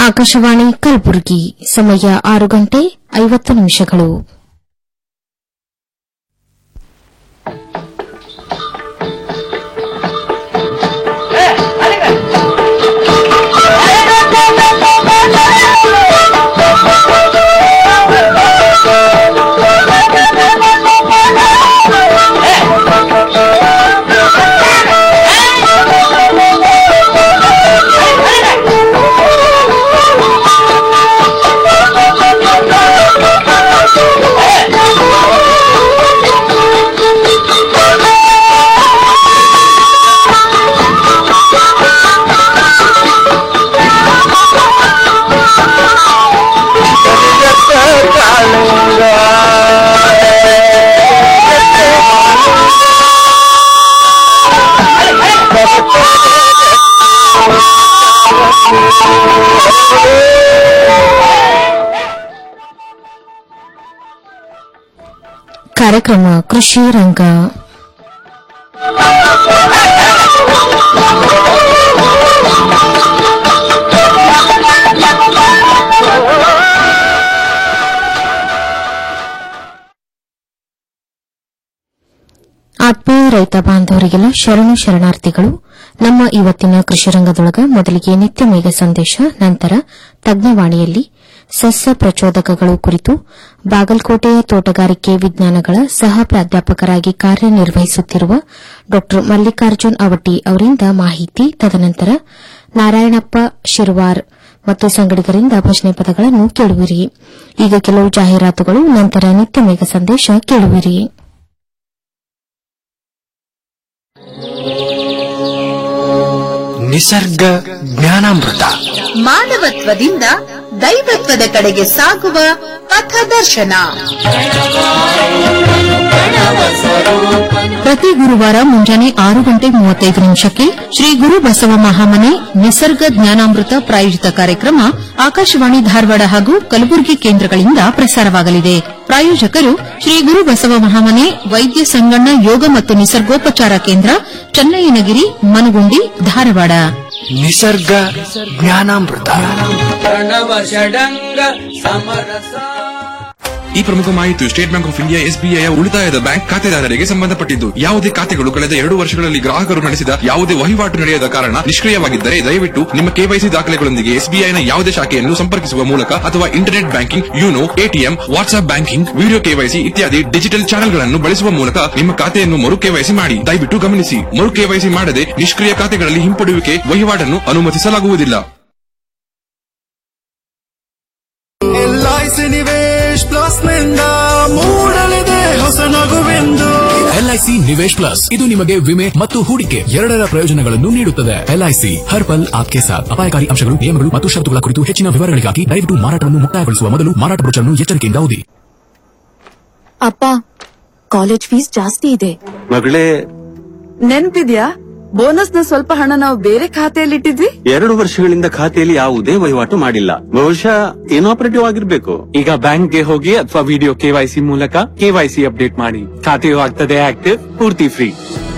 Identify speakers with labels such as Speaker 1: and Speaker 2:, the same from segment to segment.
Speaker 1: ಆಕಾಶವಾಣಿ ಕಲಬುರಗಿ ಸಮಯ ಆರು ಗಂಟೆ ಐವತ್ತು ನಿಮಿಷಗಳು ಕಾರ್ಯಕ್ರಮ ಕೃಷಿ ರಂಗ ಆತ್ಮೀಯ ರೈತ ಬಾಂಧವರಿಗೆಲ್ಲ ಶರಣು ಶರಣಾರ್ಥಿಗಳು ನಮ್ಮ ಇವತ್ತಿನ ಕೃಷಿ ರಂಗದೊಳಗ ಮೊದಲಿಗೆ ನಿತ್ಯ ಮೇಘ ಸಂದೇಶ ನಂತರ ತಜ್ಞವಾಣಿಯಲ್ಲಿ ಸಸ್ಯ ಪ್ರಚೋದಕಗಳು ಕುರಿತು ಬಾಗಲಕೋಟೆಯ ತೋಟಗಾರಿಕೆ ವಿಜ್ಞಾನಗಳ ಸಹ ಪ್ರಾಧ್ಯಾಪಕರಾಗಿ ಕಾರ್ಯನಿರ್ವಹಿಸುತ್ತಿರುವ ಡಾ ಮಲ್ಲಿಕಾರ್ಜುನ್ ಅವಟಿ ಅವರಿಂದ ಮಾಹಿತಿ ತದನಂತರ ನಾರಾಯಣಪ್ಪ ಶಿರ್ವಾರ್ ಮತ್ತು ಸಂಗಡಿಗರಿಂದ ಭಜನೆ ಪದಗಳನ್ನು ಕೇಳುವಿರಿ ಈಗ ಕೆಲವು ಜಾಹೀರಾತುಗಳು ನಂತರ ನಿತ್ಯ ಮೇಘ ಸಂದೇಶ ಕೇಳುವಿರಿ
Speaker 2: ನಿಸರ್ಗ ಜ್ಞಾನಾಮೃತ
Speaker 3: ಮಾನವತ್ವದಿಂದ ದೈವತ್ವದ ಕಡೆಗೆ ಸಾಗುವ ಪಥದರ್ಶನ
Speaker 4: ಪ್ರತಿ ಗುರುವಾರ ಮುಂಜಾನೆ ಆರು ಗಂಟೆ ಮೂವತ್ತೈದು ನಿಮಿಷಕ್ಕೆ ಶ್ರೀ ಗುರು ಬಸವ ಮಹಾಮನೆ ನಿಸರ್ಗ ಜ್ಞಾನಾಮೃತ ಪ್ರಾಯೋಜಿತ ಕಾರ್ಯಕ್ರಮ ಆಕಾಶವಾಣಿ ಧಾರವಾಡ ಹಾಗೂ ಕಲಬುರಗಿ ಕೇಂದ್ರಗಳಿಂದ ಪ್ರಸಾರವಾಗಲಿದೆ ಪ್ರಾಯೋಜಕರು ಶ್ರೀ ಗುರು ಬಸವ ಮಹಾಮನೆ ವೈದ್ಯ ಸಂಗಣ್ಣ ಯೋಗ ಮತ್ತು ನಿಸರ್ಗೋಪಚಾರ ಕೇಂದ್ರ ಚನ್ನಯ್ಯನಗಿರಿ ಮನಗುಂಡಿ ಧಾರವಾಡ
Speaker 2: ನಿಸರ್ಗ ಜ್ಞಾನಾಮೃತ
Speaker 5: ಪ್ರಣವ ಷಡಂಗ ಸಮರಸ
Speaker 6: ಈ ಪ್ರಮುಖ ಮಾಹಿತಿಯು State Bank of India SBI ಉಳಿತಾಯದ ಬ್ಯಾಂಕ್ ಖಾತೆದಾರರಿಗೆ ಸಂಬಂಧಪಟ್ಟಿದ್ದು ಯಾವುದೇ ಖಾತೆಗಳು ಕಳೆದ ಎರಡು ವರ್ಷಗಳಲ್ಲಿ ಗ್ರಾಹಕರು ನಡೆಸಿದ ಯಾವುದೇ ವಹಿವಾಟು ನಡೆಯದ ಕಾರಣ ನಿಷ್ಕ್ರಿಯವಾಗಿದ್ದರೆ ದಯವಿಟ್ಟು ನಿಮ್ಮ ಕೆವೈಸಿ ದಾಖಲೆಗಳೊಂದಿಗೆ ಎಸ್ಬಿಐನ ಯಾವುದೇ ಶಾಖೆಯನ್ನು ಸಂಪರ್ಕಿಸುವ ಮೂಲಕ ಅಥವಾ internet banking YONO ATM WhatsApp banking video KYC ಇತ್ಯಾದಿ ಡಿಜಿಟಲ್ ಚಾನೆಲ್ಗಳನ್ನು ಬಳಸುವ ಮೂಲಕ ನಿಮ್ಮ ಖಾತೆಯನ್ನು ಮರು ಕೆವೈಸಿ ಮಾಡಿ ದಯವಿಟ್ಟು ಗಮನಿಸಿ ಮರು ಕೆವೈಸಿ ಮಾಡದೆ ನಿಷ್ಕ್ರಿಯ ಖಾತೆಗಳಲ್ಲಿ ಹಿಂಪಡೆಯುವಿಕೆ ವಹಿವಾಟನ್ನು ಅನುಮತಿಸಲಾಗುವುದಿಲ್ಲ
Speaker 7: ಎಲ್ಐಸಿ ನಿವೇಶ್ ಪ್ಲಸ್ ನಿಂದ ಮೂಡಲಿದೆ ಹೊಸ ನಗುವೆಂದು
Speaker 8: ಎಲ್ಐಸಿ ನಿವೇಶ್ ಪ್ಲಸ್ ಇದು ನಿಮಗೆ ವಿಮೆ ಮತ್ತು ಹೂಡಿಕೆ ಎರಡರ ಪ್ರಯೋಜನಗಳನ್ನು ನೀಡುತ್ತದೆ ಎಲ್ಐಸಿ ಹರ್ ಪಲ್ ಆಪ್ಕೆ ಸಾಥ್ ಅಪಾಯಕಾರಿ ಅಂಶಗಳು ನಿಯಮಗಳು ಮತ್ತು ಷರತ್ತುಗಳ ಕುರಿತು ಹೆಚ್ಚಿನ ವಿವರಗಳಿಗಾಗಿ ದಯವಿಟ್ಟು ಮಾರಾಟವನ್ನು ಮುಕ್ತಾಯಗೊಳಿಸುವ ಮೊದಲು ಮಾರಾಟ ಬ್ರೋಚರ್ನ್ನು ಎಚ್ಚರಿಕೆಯಿಂದ ಓದಿ
Speaker 9: ಅಪ್ಪ ಕಾಲೇಜ್ ಫೀಸ್ ಜಾಸ್ತಿ ಇದೆ
Speaker 10: ಮಗಳೇ
Speaker 9: ನೆನ್ಪಿದ್ಯಾ ಬೋನಸ್ ನ ಸ್ವಲ್ಪ ಹಣ ನಾವು ಬೇರೆ ಖಾತೆಯಲ್ಲಿ ಇಟ್ಟಿದ್ವಿ
Speaker 10: ಎರಡು ವರ್ಷಗಳಿಂದ ಖಾತೆಯಲ್ಲಿ ಯಾವುದೇ ವಹಿವಾಟು ಮಾಡಿಲ್ಲ ಬಹುಶಃ ಇನಾಪರೇಟಿವ್ ಆಗಿರ್ಬೇಕು
Speaker 11: ಈಗ ಬ್ಯಾಂಕ್ಗೆ ಹೋಗಿ ಅಥವಾ ವಿಡಿಯೋ ಕೆವೈಸಿ ಮೂಲಕ ಕೆವೈಸಿ ಅಪ್ಡೇಟ್ ಮಾಡಿ ಖಾತೆಯು ಆಗ್ತದೆ ಆಕ್ಟಿವ್ ಪೂರ್ತಿ ಫ್ರೀ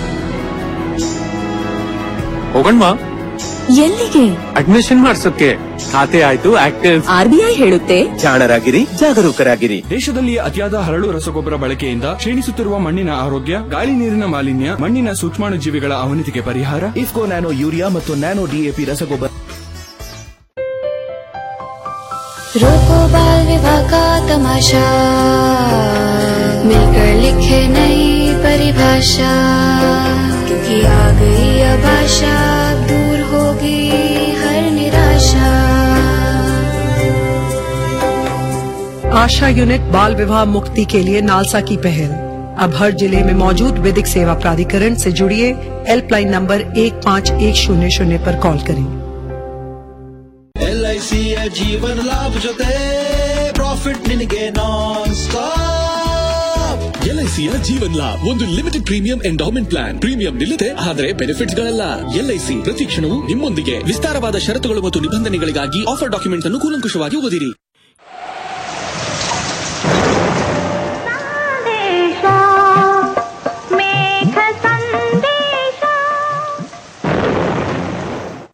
Speaker 11: ಹೋಗಣ್ವಾ
Speaker 9: ಎಲ್ಲಿಗೆ
Speaker 11: ಅಡ್ಮಿಷನ್ ಮಾಡ್ಸೋಕೆ ಖಾತೆ ಆಯ್ತು ಆಕ್ಟಿವ್
Speaker 9: ಆರ್ಬಿಐ ಹೇಳುತ್ತೆ
Speaker 10: ಜಾಣರಾಗಿರಿ ಜಾಗರೂಕರಾಗಿರಿ
Speaker 12: ದೇಶದಲ್ಲಿ ಅತಿಯಾದ ಹರಳು ರಸಗೊಬ್ಬರ ಬಳಕೆಯಿಂದ ಕ್ಷೀಣಿಸುತ್ತಿರುವ ಮಣ್ಣಿನ ಆರೋಗ್ಯ ಗಾಳಿ ನೀರಿನ ಮಾಲಿನ್ಯ ಮಣ್ಣಿನ ಸೂಕ್ಷ್ಮಾಣುಜೀವಿಗಳ ಅವನತಿಗೆ ಪರಿಹಾರ
Speaker 13: ಇಫ್ಕೋ ನ್ಯಾನೋ ಯೂರಿಯಾ ಮತ್ತು ನ್ಯಾನೋ ಡಿಎಪಿ ರಸಗೊಬ್ಬರ
Speaker 14: रोको बाल विवाह का तमाशा मिलकर लिखे नई परिभाषा क्योंकि आ गई अब आशा दूर होगी हर निराशा
Speaker 15: आशा यूनिट बाल विवाह मुक्ति के लिए नालसा की पहल अब हर जिले में मौजूद विधिक सेवा प्राधिकरण से जुड़िए हेल्पलाइन नंबर एक पाँच एक शून्य शून्य पर कॉल करें
Speaker 7: ಎಲ್ಐಸಿಯ ಜೀವನ ಲಾಭ ಜೊತೆ ಪ್ರಾಫಿಟ್ ನಿನಗೆ ನಾನ್ ಸ್ಟಾಪ್
Speaker 8: ಎಲ್ಐಸಿಯ ಜೀವನ್ ಲಾಭ್ ಒಂದು limited premium endowment plan premium ನಿಲ್ಲದೆ ಆದರೆ ಬೆನಿಫಿಟ್ಸ್ ಗಳಲ್ಲ ಎಲ್ಐಸಿ ಪ್ರತಿ ಕ್ಷಣವೂ ನಿಮ್ಮೊಂದಿಗೆ ವಿಸ್ತಾರವಾದ ಷರತ್ತುಗಳು ಮತ್ತು ನಿಬಂಧನೆಗಳಿಗಾಗಿ ಆಫರ್ ಡಾಕ್ಯುಮೆಂಟ್ ಅನ್ನು ಕೂಲಂಕುಷವಾಗಿ ಓದಿರಿ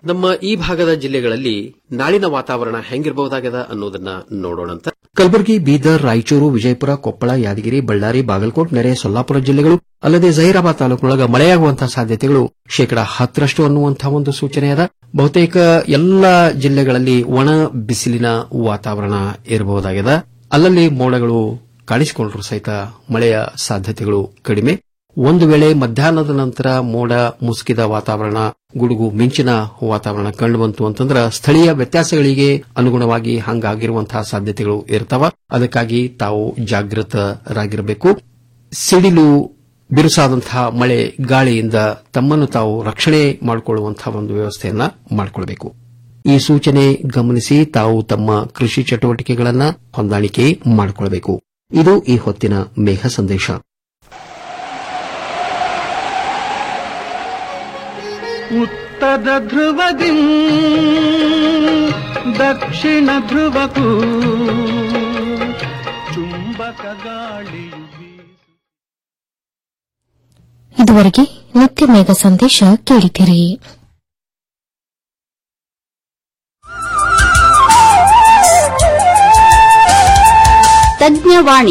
Speaker 16: ನಮ್ಮ ಈ ಭಾಗದ ಜಿಲ್ಲೆಗಳಲ್ಲಿ ನಾಳಿನ ವಾತಾವರಣ ಹೆಂಗಿರಬಹುದಾಗದ ಅನ್ನೋದನ್ನ ನೋಡೋಣಂತ
Speaker 17: ಕಲಬುರಗಿ ಬೀದರ್ ರಾಯಚೂರು ವಿಜಯಪುರ ಕೊಪ್ಪಳ ಯಾದಗಿರಿ ಬಳ್ಳಾರಿ ಬಾಗಲಕೋಟ್ ನೆರೆ ಸೊಲ್ಲಾಪುರ ಜಿಲ್ಲೆಗಳು ಅಲ್ಲದೆ ಜಹೀರಾಬಾದ್ ತಾಲೂಕಿನೊಳಗ ಮಳೆಯಾಗುವಂತಹ ಸಾಧ್ಯತೆಗಳು ಶೇಕಡಾ ಹತ್ತರಷ್ಟು ಅನ್ನುವಂತಹ ಒಂದು ಸೂಚನೆ ಅದ ಬಹುತೇಕ ಎಲ್ಲ ಜಿಲ್ಲೆಗಳಲ್ಲಿ ಒಣ ಬಿಸಿಲಿನ ವಾತಾವರಣ ಇರಬಹುದಾಗಿದೆ ಅಲ್ಲಲ್ಲಿ ಮೋಡಗಳು ಕಾಣಿಸಿಕೊಂಡ್ರು ಸಹಿತ ಮಳೆಯ ಸಾಧ್ಯತೆಗಳು ಕಡಿಮೆ ಒಂದು ವೇಳೆ ಮಧ್ಯಾಹ್ನದ ನಂತರ ಮೋಡ ಮುಸುಕಿದ ವಾತಾವರಣ ಗುಡುಗು ಮಿಂಚಿನ ವಾತಾವರಣ ಕಂಡುಬಂತು ಅಂತಂದ್ರೆ ಸ್ಥಳೀಯ ವ್ಯತ್ಯಾಸಗಳಿಗೆ ಅನುಗುಣವಾಗಿ ಹಂಗಾಗಿರುವಂತಹ ಸಾಧ್ಯತೆಗಳು ಇರ್ತಾವ ಅದಕ್ಕಾಗಿ ತಾವು ಜಾಗೃತರಾಗಿರಬೇಕು ಸಿಡಿಲು ಬಿರುಸಾದಂತಹ ಮಳೆ ಗಾಳಿಯಿಂದ ತಮ್ಮನ್ನು ತಾವು ರಕ್ಷಣೆ ಮಾಡಿಕೊಳ್ಳುವಂತಹ ಒಂದು ವ್ಯವಸ್ಥೆಯನ್ನ ಮಾಡಿಕೊಳ್ಳಬೇಕು ಈ ಸೂಚನೆ ಗಮನಿಸಿ ತಾವು ತಮ್ಮ ಕೃಷಿ ಚಟುವಟಿಕೆಗಳನ್ನ ಹೊಂದಾಣಿಕೆ ಮಾಡಿಕೊಳ್ಳಬೇಕು ಇದು ಈ ಹೊತ್ತಿನ ಮೇಘ ಸಂದೇಶ
Speaker 18: ಉತ್ತರ ಧ್ರುವದಿ ದಕ್ಷಿಣ ಧ್ರುವಕ್ಕೂ ಚುಂಬಕ ಗಾಳಿಯು
Speaker 1: ಇದುವರೆಗೆ ನಿತ್ಯ ಮೇಘ ಸಂದೇಶ ಕೇಳಿದಿರಿ
Speaker 19: ತಜ್ಞವಾಣಿ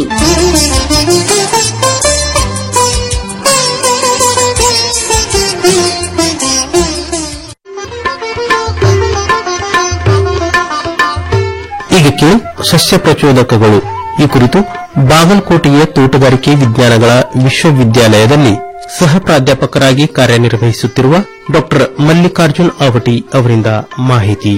Speaker 20: ಈಗ ಕೇಳಿ ಸಸ್ಯ ಪ್ರಚೋದಕಗಳು ಈ ಕುರಿತು ಬಾಗಲಕೋಟೆಯ ತೋಟಗಾರಿಕೆ ವಿಜ್ಞಾನಗಳ ವಿಶ್ವವಿದ್ಯಾಲಯದಲ್ಲಿ ಸಹ ಪ್ರಾಧ್ಯಾಪಕರಾಗಿ ಕಾರ್ಯನಿರ್ವಹಿಸುತ್ತಿರುವ ಡಾ ಮಲ್ಲಿಕಾರ್ಜುನ್ ಅವಟಿ ಅವರಿಂದ ಮಾಹಿತಿ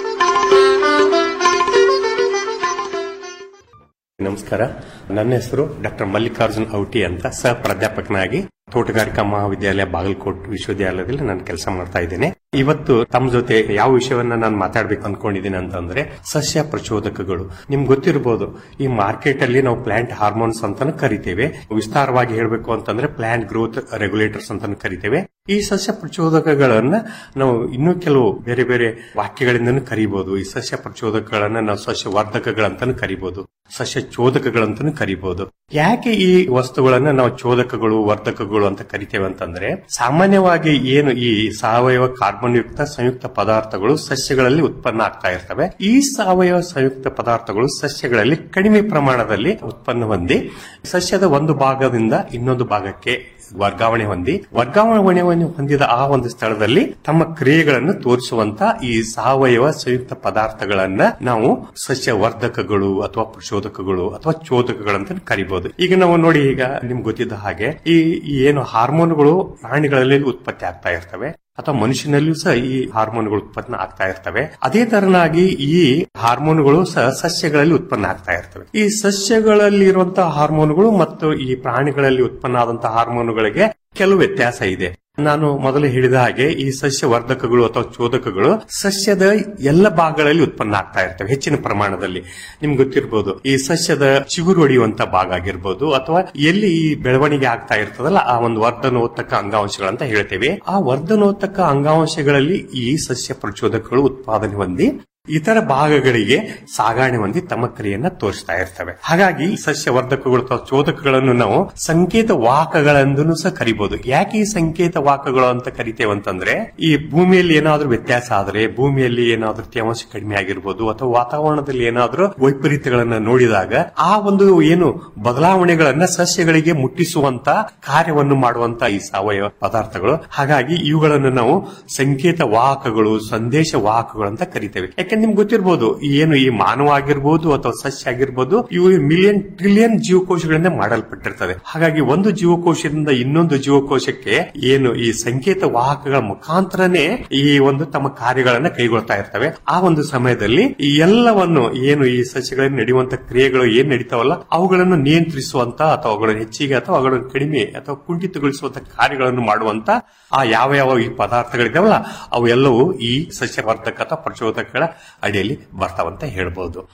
Speaker 21: ನಮಸ್ಕಾರ ನನ್ನ ಹೆಸರು ಡಾಕ್ಟರ್ ಮಲ್ಲಿಕಾರ್ಜುನ್ ಔಟಿ ಅಂತ ಸಹ ಪ್ರಾಧ್ಯಾಪಕನಾಗಿ ತೋಟಗಾರಿಕಾ ಮಹಾವಿದ್ಯಾಲಯ ಬಾಗಲಕೋಟ್ ವಿಶ್ವವಿದ್ಯಾಲಯದಲ್ಲಿ ನಾನು ಕೆಲಸ ಮಾಡ್ತಾ ಇದ್ದೇನೆ ಇವತ್ತು ತಮ್ಮ ಜೊತೆ ಯಾವ ವಿಷಯವನ್ನ ನಾನು ಮಾತಾಡ್ಬೇಕು ಅನ್ಕೊಂಡಿದ್ದೀನಿ ಅಂತಂದ್ರೆ ಸಸ್ಯ ಪ್ರಚೋದಕಗಳು ನಿಮ್ಗೆ ಗೊತ್ತಿರಬಹುದು ಈ ಮಾರ್ಕೆಟ್ ಅಲ್ಲಿ ನಾವು ಪ್ಲಾಂಟ್ ಹಾರ್ಮೋನ್ಸ್ ಅಂತಾನು ಕರಿತೇವೆ ವಿಸ್ತಾರವಾಗಿ ಹೇಳಬೇಕು ಅಂತಂದ್ರೆ ಪ್ಲಾಂಟ್ ಗ್ರೋತ್ ರೆಗ್ಯುಲೇಟರ್ಸ್ ಅಂತಾನು ಕರಿತೇವೆ ಈ ಸಸ್ಯ ಪ್ರಚೋದಕಗಳನ್ನ ನಾವು ಇನ್ನೂ ಕೆಲವು ಬೇರೆ ಬೇರೆ ವಾಕ್ಯಗಳಿಂದನೂ ಕರಿಬಹುದು ಈ ಸಸ್ಯ ಪ್ರಚೋದಕಗಳನ್ನ ನಾವು ಸಸ್ಯ ವರ್ಧಕಗಳಂತಾನು ಕರಿಬಹುದು ಸಸ್ಯ ಚೋದಕಗಳಂತಾನು ಕರಿಬಹುದು ಯಾಕೆ ಈ ವಸ್ತುಗಳನ್ನ ನಾವು ಚೋದಕಗಳು ವರ್ಧಕಗಳು ಅಂತ ಕರಿತೇವೆ ಅಂತಂದ್ರೆ ಸಾಮಾನ್ಯವಾಗಿ ಏನು ಈ ಸಾವಯವ ಕಾರ್ಬನ್ ಯುಕ್ತ ಸಂಯುಕ್ತ ಪದಾರ್ಥಗಳು ಸಸ್ಯಗಳಲ್ಲಿ ಉತ್ಪನ್ನ ಆಗ್ತಾ ಇರ್ತವೆ ಈ ಸಾವಯವ ಸಂಯುಕ್ತ ಪದಾರ್ಥಗಳು ಸಸ್ಯಗಳಲ್ಲಿ ಕಡಿಮೆ ಪ್ರಮಾಣದಲ್ಲಿ ಉತ್ಪನ್ನ ಹೊಂದಿ ಸಸ್ಯದ ಒಂದು ಭಾಗದಿಂದ ಇನ್ನೊಂದು ಭಾಗಕ್ಕೆ ವರ್ಗಾವಣೆ ಹೊಂದಿ ವರ್ಗಾವಣೆಯನ್ನು ಹೊಂದಿದ ಆ ಒಂದು ಸ್ಥಳದಲ್ಲಿ ತಮ್ಮ ಕ್ರಿಯೆಗಳನ್ನು ತೋರಿಸುವಂತ ಈ ಸಾವಯವ ಸಂಯುಕ್ತ ಪದಾರ್ಥಗಳನ್ನ ನಾವು ಸಸ್ಯ ವರ್ಧಕಗಳು ಅಥವಾ ಪ್ರಚೋದಕಗಳು ಅಥವಾ ಚೋದಕಗಳಂತ ಕರಿಬಹುದು ಈಗ ನಾವು ನೋಡಿ ಈಗ ನಿಮ್ಗೆ ಗೊತ್ತಿದ್ದ ಹಾಗೆ ಈ ಈ ಏನು ಹಾರ್ಮೋನ್ಗಳು ಪ್ರಾಣಿಗಳಲ್ಲಿ ಉತ್ಪತ್ತಿ ಆಗ್ತಾ ಇರ್ತವೆ ಅಥವಾ ಮನುಷ್ಯನಲ್ಲಿಯೂ ಸಹ ಈ ಹಾರ್ಮೋನ್ಗಳು ಉತ್ಪನ್ನ ಆಗ್ತಾ ಇರ್ತವೆ ಅದೇ ತರನಾಗಿ ಈ ಹಾರ್ಮೋನ್ಗಳು ಸಹ ಸಸ್ಯಗಳಲ್ಲಿ ಉತ್ಪನ್ನ ಆಗ್ತಾ ಇರ್ತವೆ ಈ ಸಸ್ಯಗಳಲ್ಲಿ ಇರುವಂತಹ ಹಾರ್ಮೋನ್ಗಳು ಮತ್ತು ಈ ಪ್ರಾಣಿಗಳಲ್ಲಿ ಉತ್ಪನ್ನ ಆದಂತಹ ಹಾರ್ಮೋನ್ಗಳಿಗೆ ಕೆಲವು ವ್ಯತ್ಯಾಸ ಇದೆ ನಾನು ಮೊದಲು ಹೇಳಿದ ಹಾಗೆ ಈ ಸಸ್ಯ ವರ್ಧಕಗಳು ಅಥವಾ ಚೋದಕಗಳು ಸಸ್ಯದ ಎಲ್ಲ ಭಾಗಗಳಲ್ಲಿ ಉತ್ಪನ್ನ ಆಗ್ತಾ ಇರ್ತವೆ ಹೆಚ್ಚಿನ ಪ್ರಮಾಣದಲ್ಲಿ ನಿಮ್ಗೆ ಗೊತ್ತಿರಬಹುದು ಈ ಸಸ್ಯದ ಚಿಗುರು ಹೊಡೆಯುವಂತ ಭಾಗ ಆಗಿರ್ಬೋದು ಅಥವಾ ಎಲ್ಲಿ ಈ ಬೆಳವಣಿಗೆ ಆಗ್ತಾ ಇರ್ತದಲ್ಲ ಆ ಒಂದು ವರ್ಧನೋತ್ತಕ ಅಂಗಾಂಶಗಳಂತ ಹೇಳ್ತೇವೆ ಆ ವರ್ಧನೋತ್ತಕ ಅಂಗಾಂಶಗಳಲ್ಲಿ ಈ ಸಸ್ಯ ಪ್ರಚೋದಕಗಳು ಉತ್ಪಾದನೆ ಹೊಂದಿ ಇತರ ಭಾಗಗಳಿಗೆ ಸಾಗಾಣೆ ಹೊಂದಿ ತಮ್ಮ ಕ್ರಿಯೆಯನ್ನ ತೋರಿಸ್ತಾ ಇರ್ತವೆ ಹಾಗಾಗಿ ಸಸ್ಯ ವರ್ಧಕಗಳು ಅಥವಾ ಚೋದಕಗಳನ್ನು ನಾವು ಸಂಕೇತ ವಾಹಕಗಳೆಂದೂ ಸಹ ಕರಿಬಹುದು ಯಾಕೆ ಈ ಸಂಕೇತ ವಾಹಕಗಳು ಅಂತ ಕರಿತೇವೆ ಅಂತಂದ್ರೆ ಈ ಭೂಮಿಯಲ್ಲಿ ಏನಾದ್ರೂ ವ್ಯತ್ಯಾಸ ಆದ್ರೆ ಭೂಮಿಯಲ್ಲಿ ಏನಾದ್ರೂ ತೇವಾಂಶ ಕಡಿಮೆ ಆಗಿರ್ಬೋದು ಅಥವಾ ವಾತಾವರಣದಲ್ಲಿ ಏನಾದ್ರೂ ವೈಪರೀತ್ಯಗಳನ್ನ ನೋಡಿದಾಗ ಆ ಒಂದು ಏನು ಬದಲಾವಣೆಗಳನ್ನ ಸಸ್ಯಗಳಿಗೆ ಮುಟ್ಟಿಸುವಂತ ಕಾರ್ಯವನ್ನು ಮಾಡುವಂತ ಈ ಸಾವಯವ ಪದಾರ್ಥಗಳು ಹಾಗಾಗಿ ಇವುಗಳನ್ನು ನಾವು ಸಂಕೇತ ವಾಹಕಗಳು ಸಂದೇಶ ವಾಹಕಗಳು ಅಂತ ಕರಿತೇವೆ ಯಾಕೆ ನಿಮ್ಗೆ ಗೊತ್ತಿರಬಹುದು ಏನು ಈ ಮಾನವ ಆಗಿರ್ಬೋದು ಅಥವಾ ಸಸ್ಯ ಆಗಿರ್ಬೋದು ಇವು ಮಿಲಿಯನ್ ಟ್ರಿಲಿಯನ್ ಜೀವಕೋಶಗಳಿಂದ ಮಾಡಲ್ಪಟ್ಟಿರ್ತದೆ ಹಾಗಾಗಿ ಒಂದು ಜೀವಕೋಶದಿಂದ ಇನ್ನೊಂದು ಜೀವಕೋಶಕ್ಕೆ ಏನು ಈ ಸಂಕೇತ ವಾಹಕಗಳ ಮುಖಾಂತರನೇ ಈ ಒಂದು ತಮ್ಮ ಕಾರ್ಯಗಳನ್ನ ಕೈಗೊಳ್ತಾ ಇರ್ತವೆ ಆ ಒಂದು ಸಮಯದಲ್ಲಿ ಈ ಎಲ್ಲವನ್ನು ಏನು ಈ ಸಸ್ಯಗಳಲ್ಲಿ ನಡೆಯುವಂತ ಕ್ರಿಯೆಗಳು ಏನ್ ನಡೀತಾವಲ್ಲ ಅವುಗಳನ್ನು ನಿಯಂತ್ರಿಸುವಂತ ಅಥವಾ ಅವುಗಳನ್ನು ಹೆಚ್ಚಿಗೆ ಅಥವಾ ಅವುಗಳನ್ನು ಕಡಿಮೆ ಅಥವಾ ಕುಂಠಿತಗೊಳಿಸುವಂತ ಕಾರ್ಯಗಳನ್ನು ಮಾಡುವಂತ ಆ ಯಾವ ಯಾವ ಈ ಪದಾರ್ಥಗಳಿದಾವಲ್ಲ ಅವು ಎಲ್ಲವೂ ಈ ಸಸ್ಯವರ್ಧಕ ಅಥವಾ ಪ್ರಚೋದಕಗಳ ಅಡಿಯಲ್ಲಿ ಬರ್ತಾವಂತ ಹೇಳ್ಬೋದು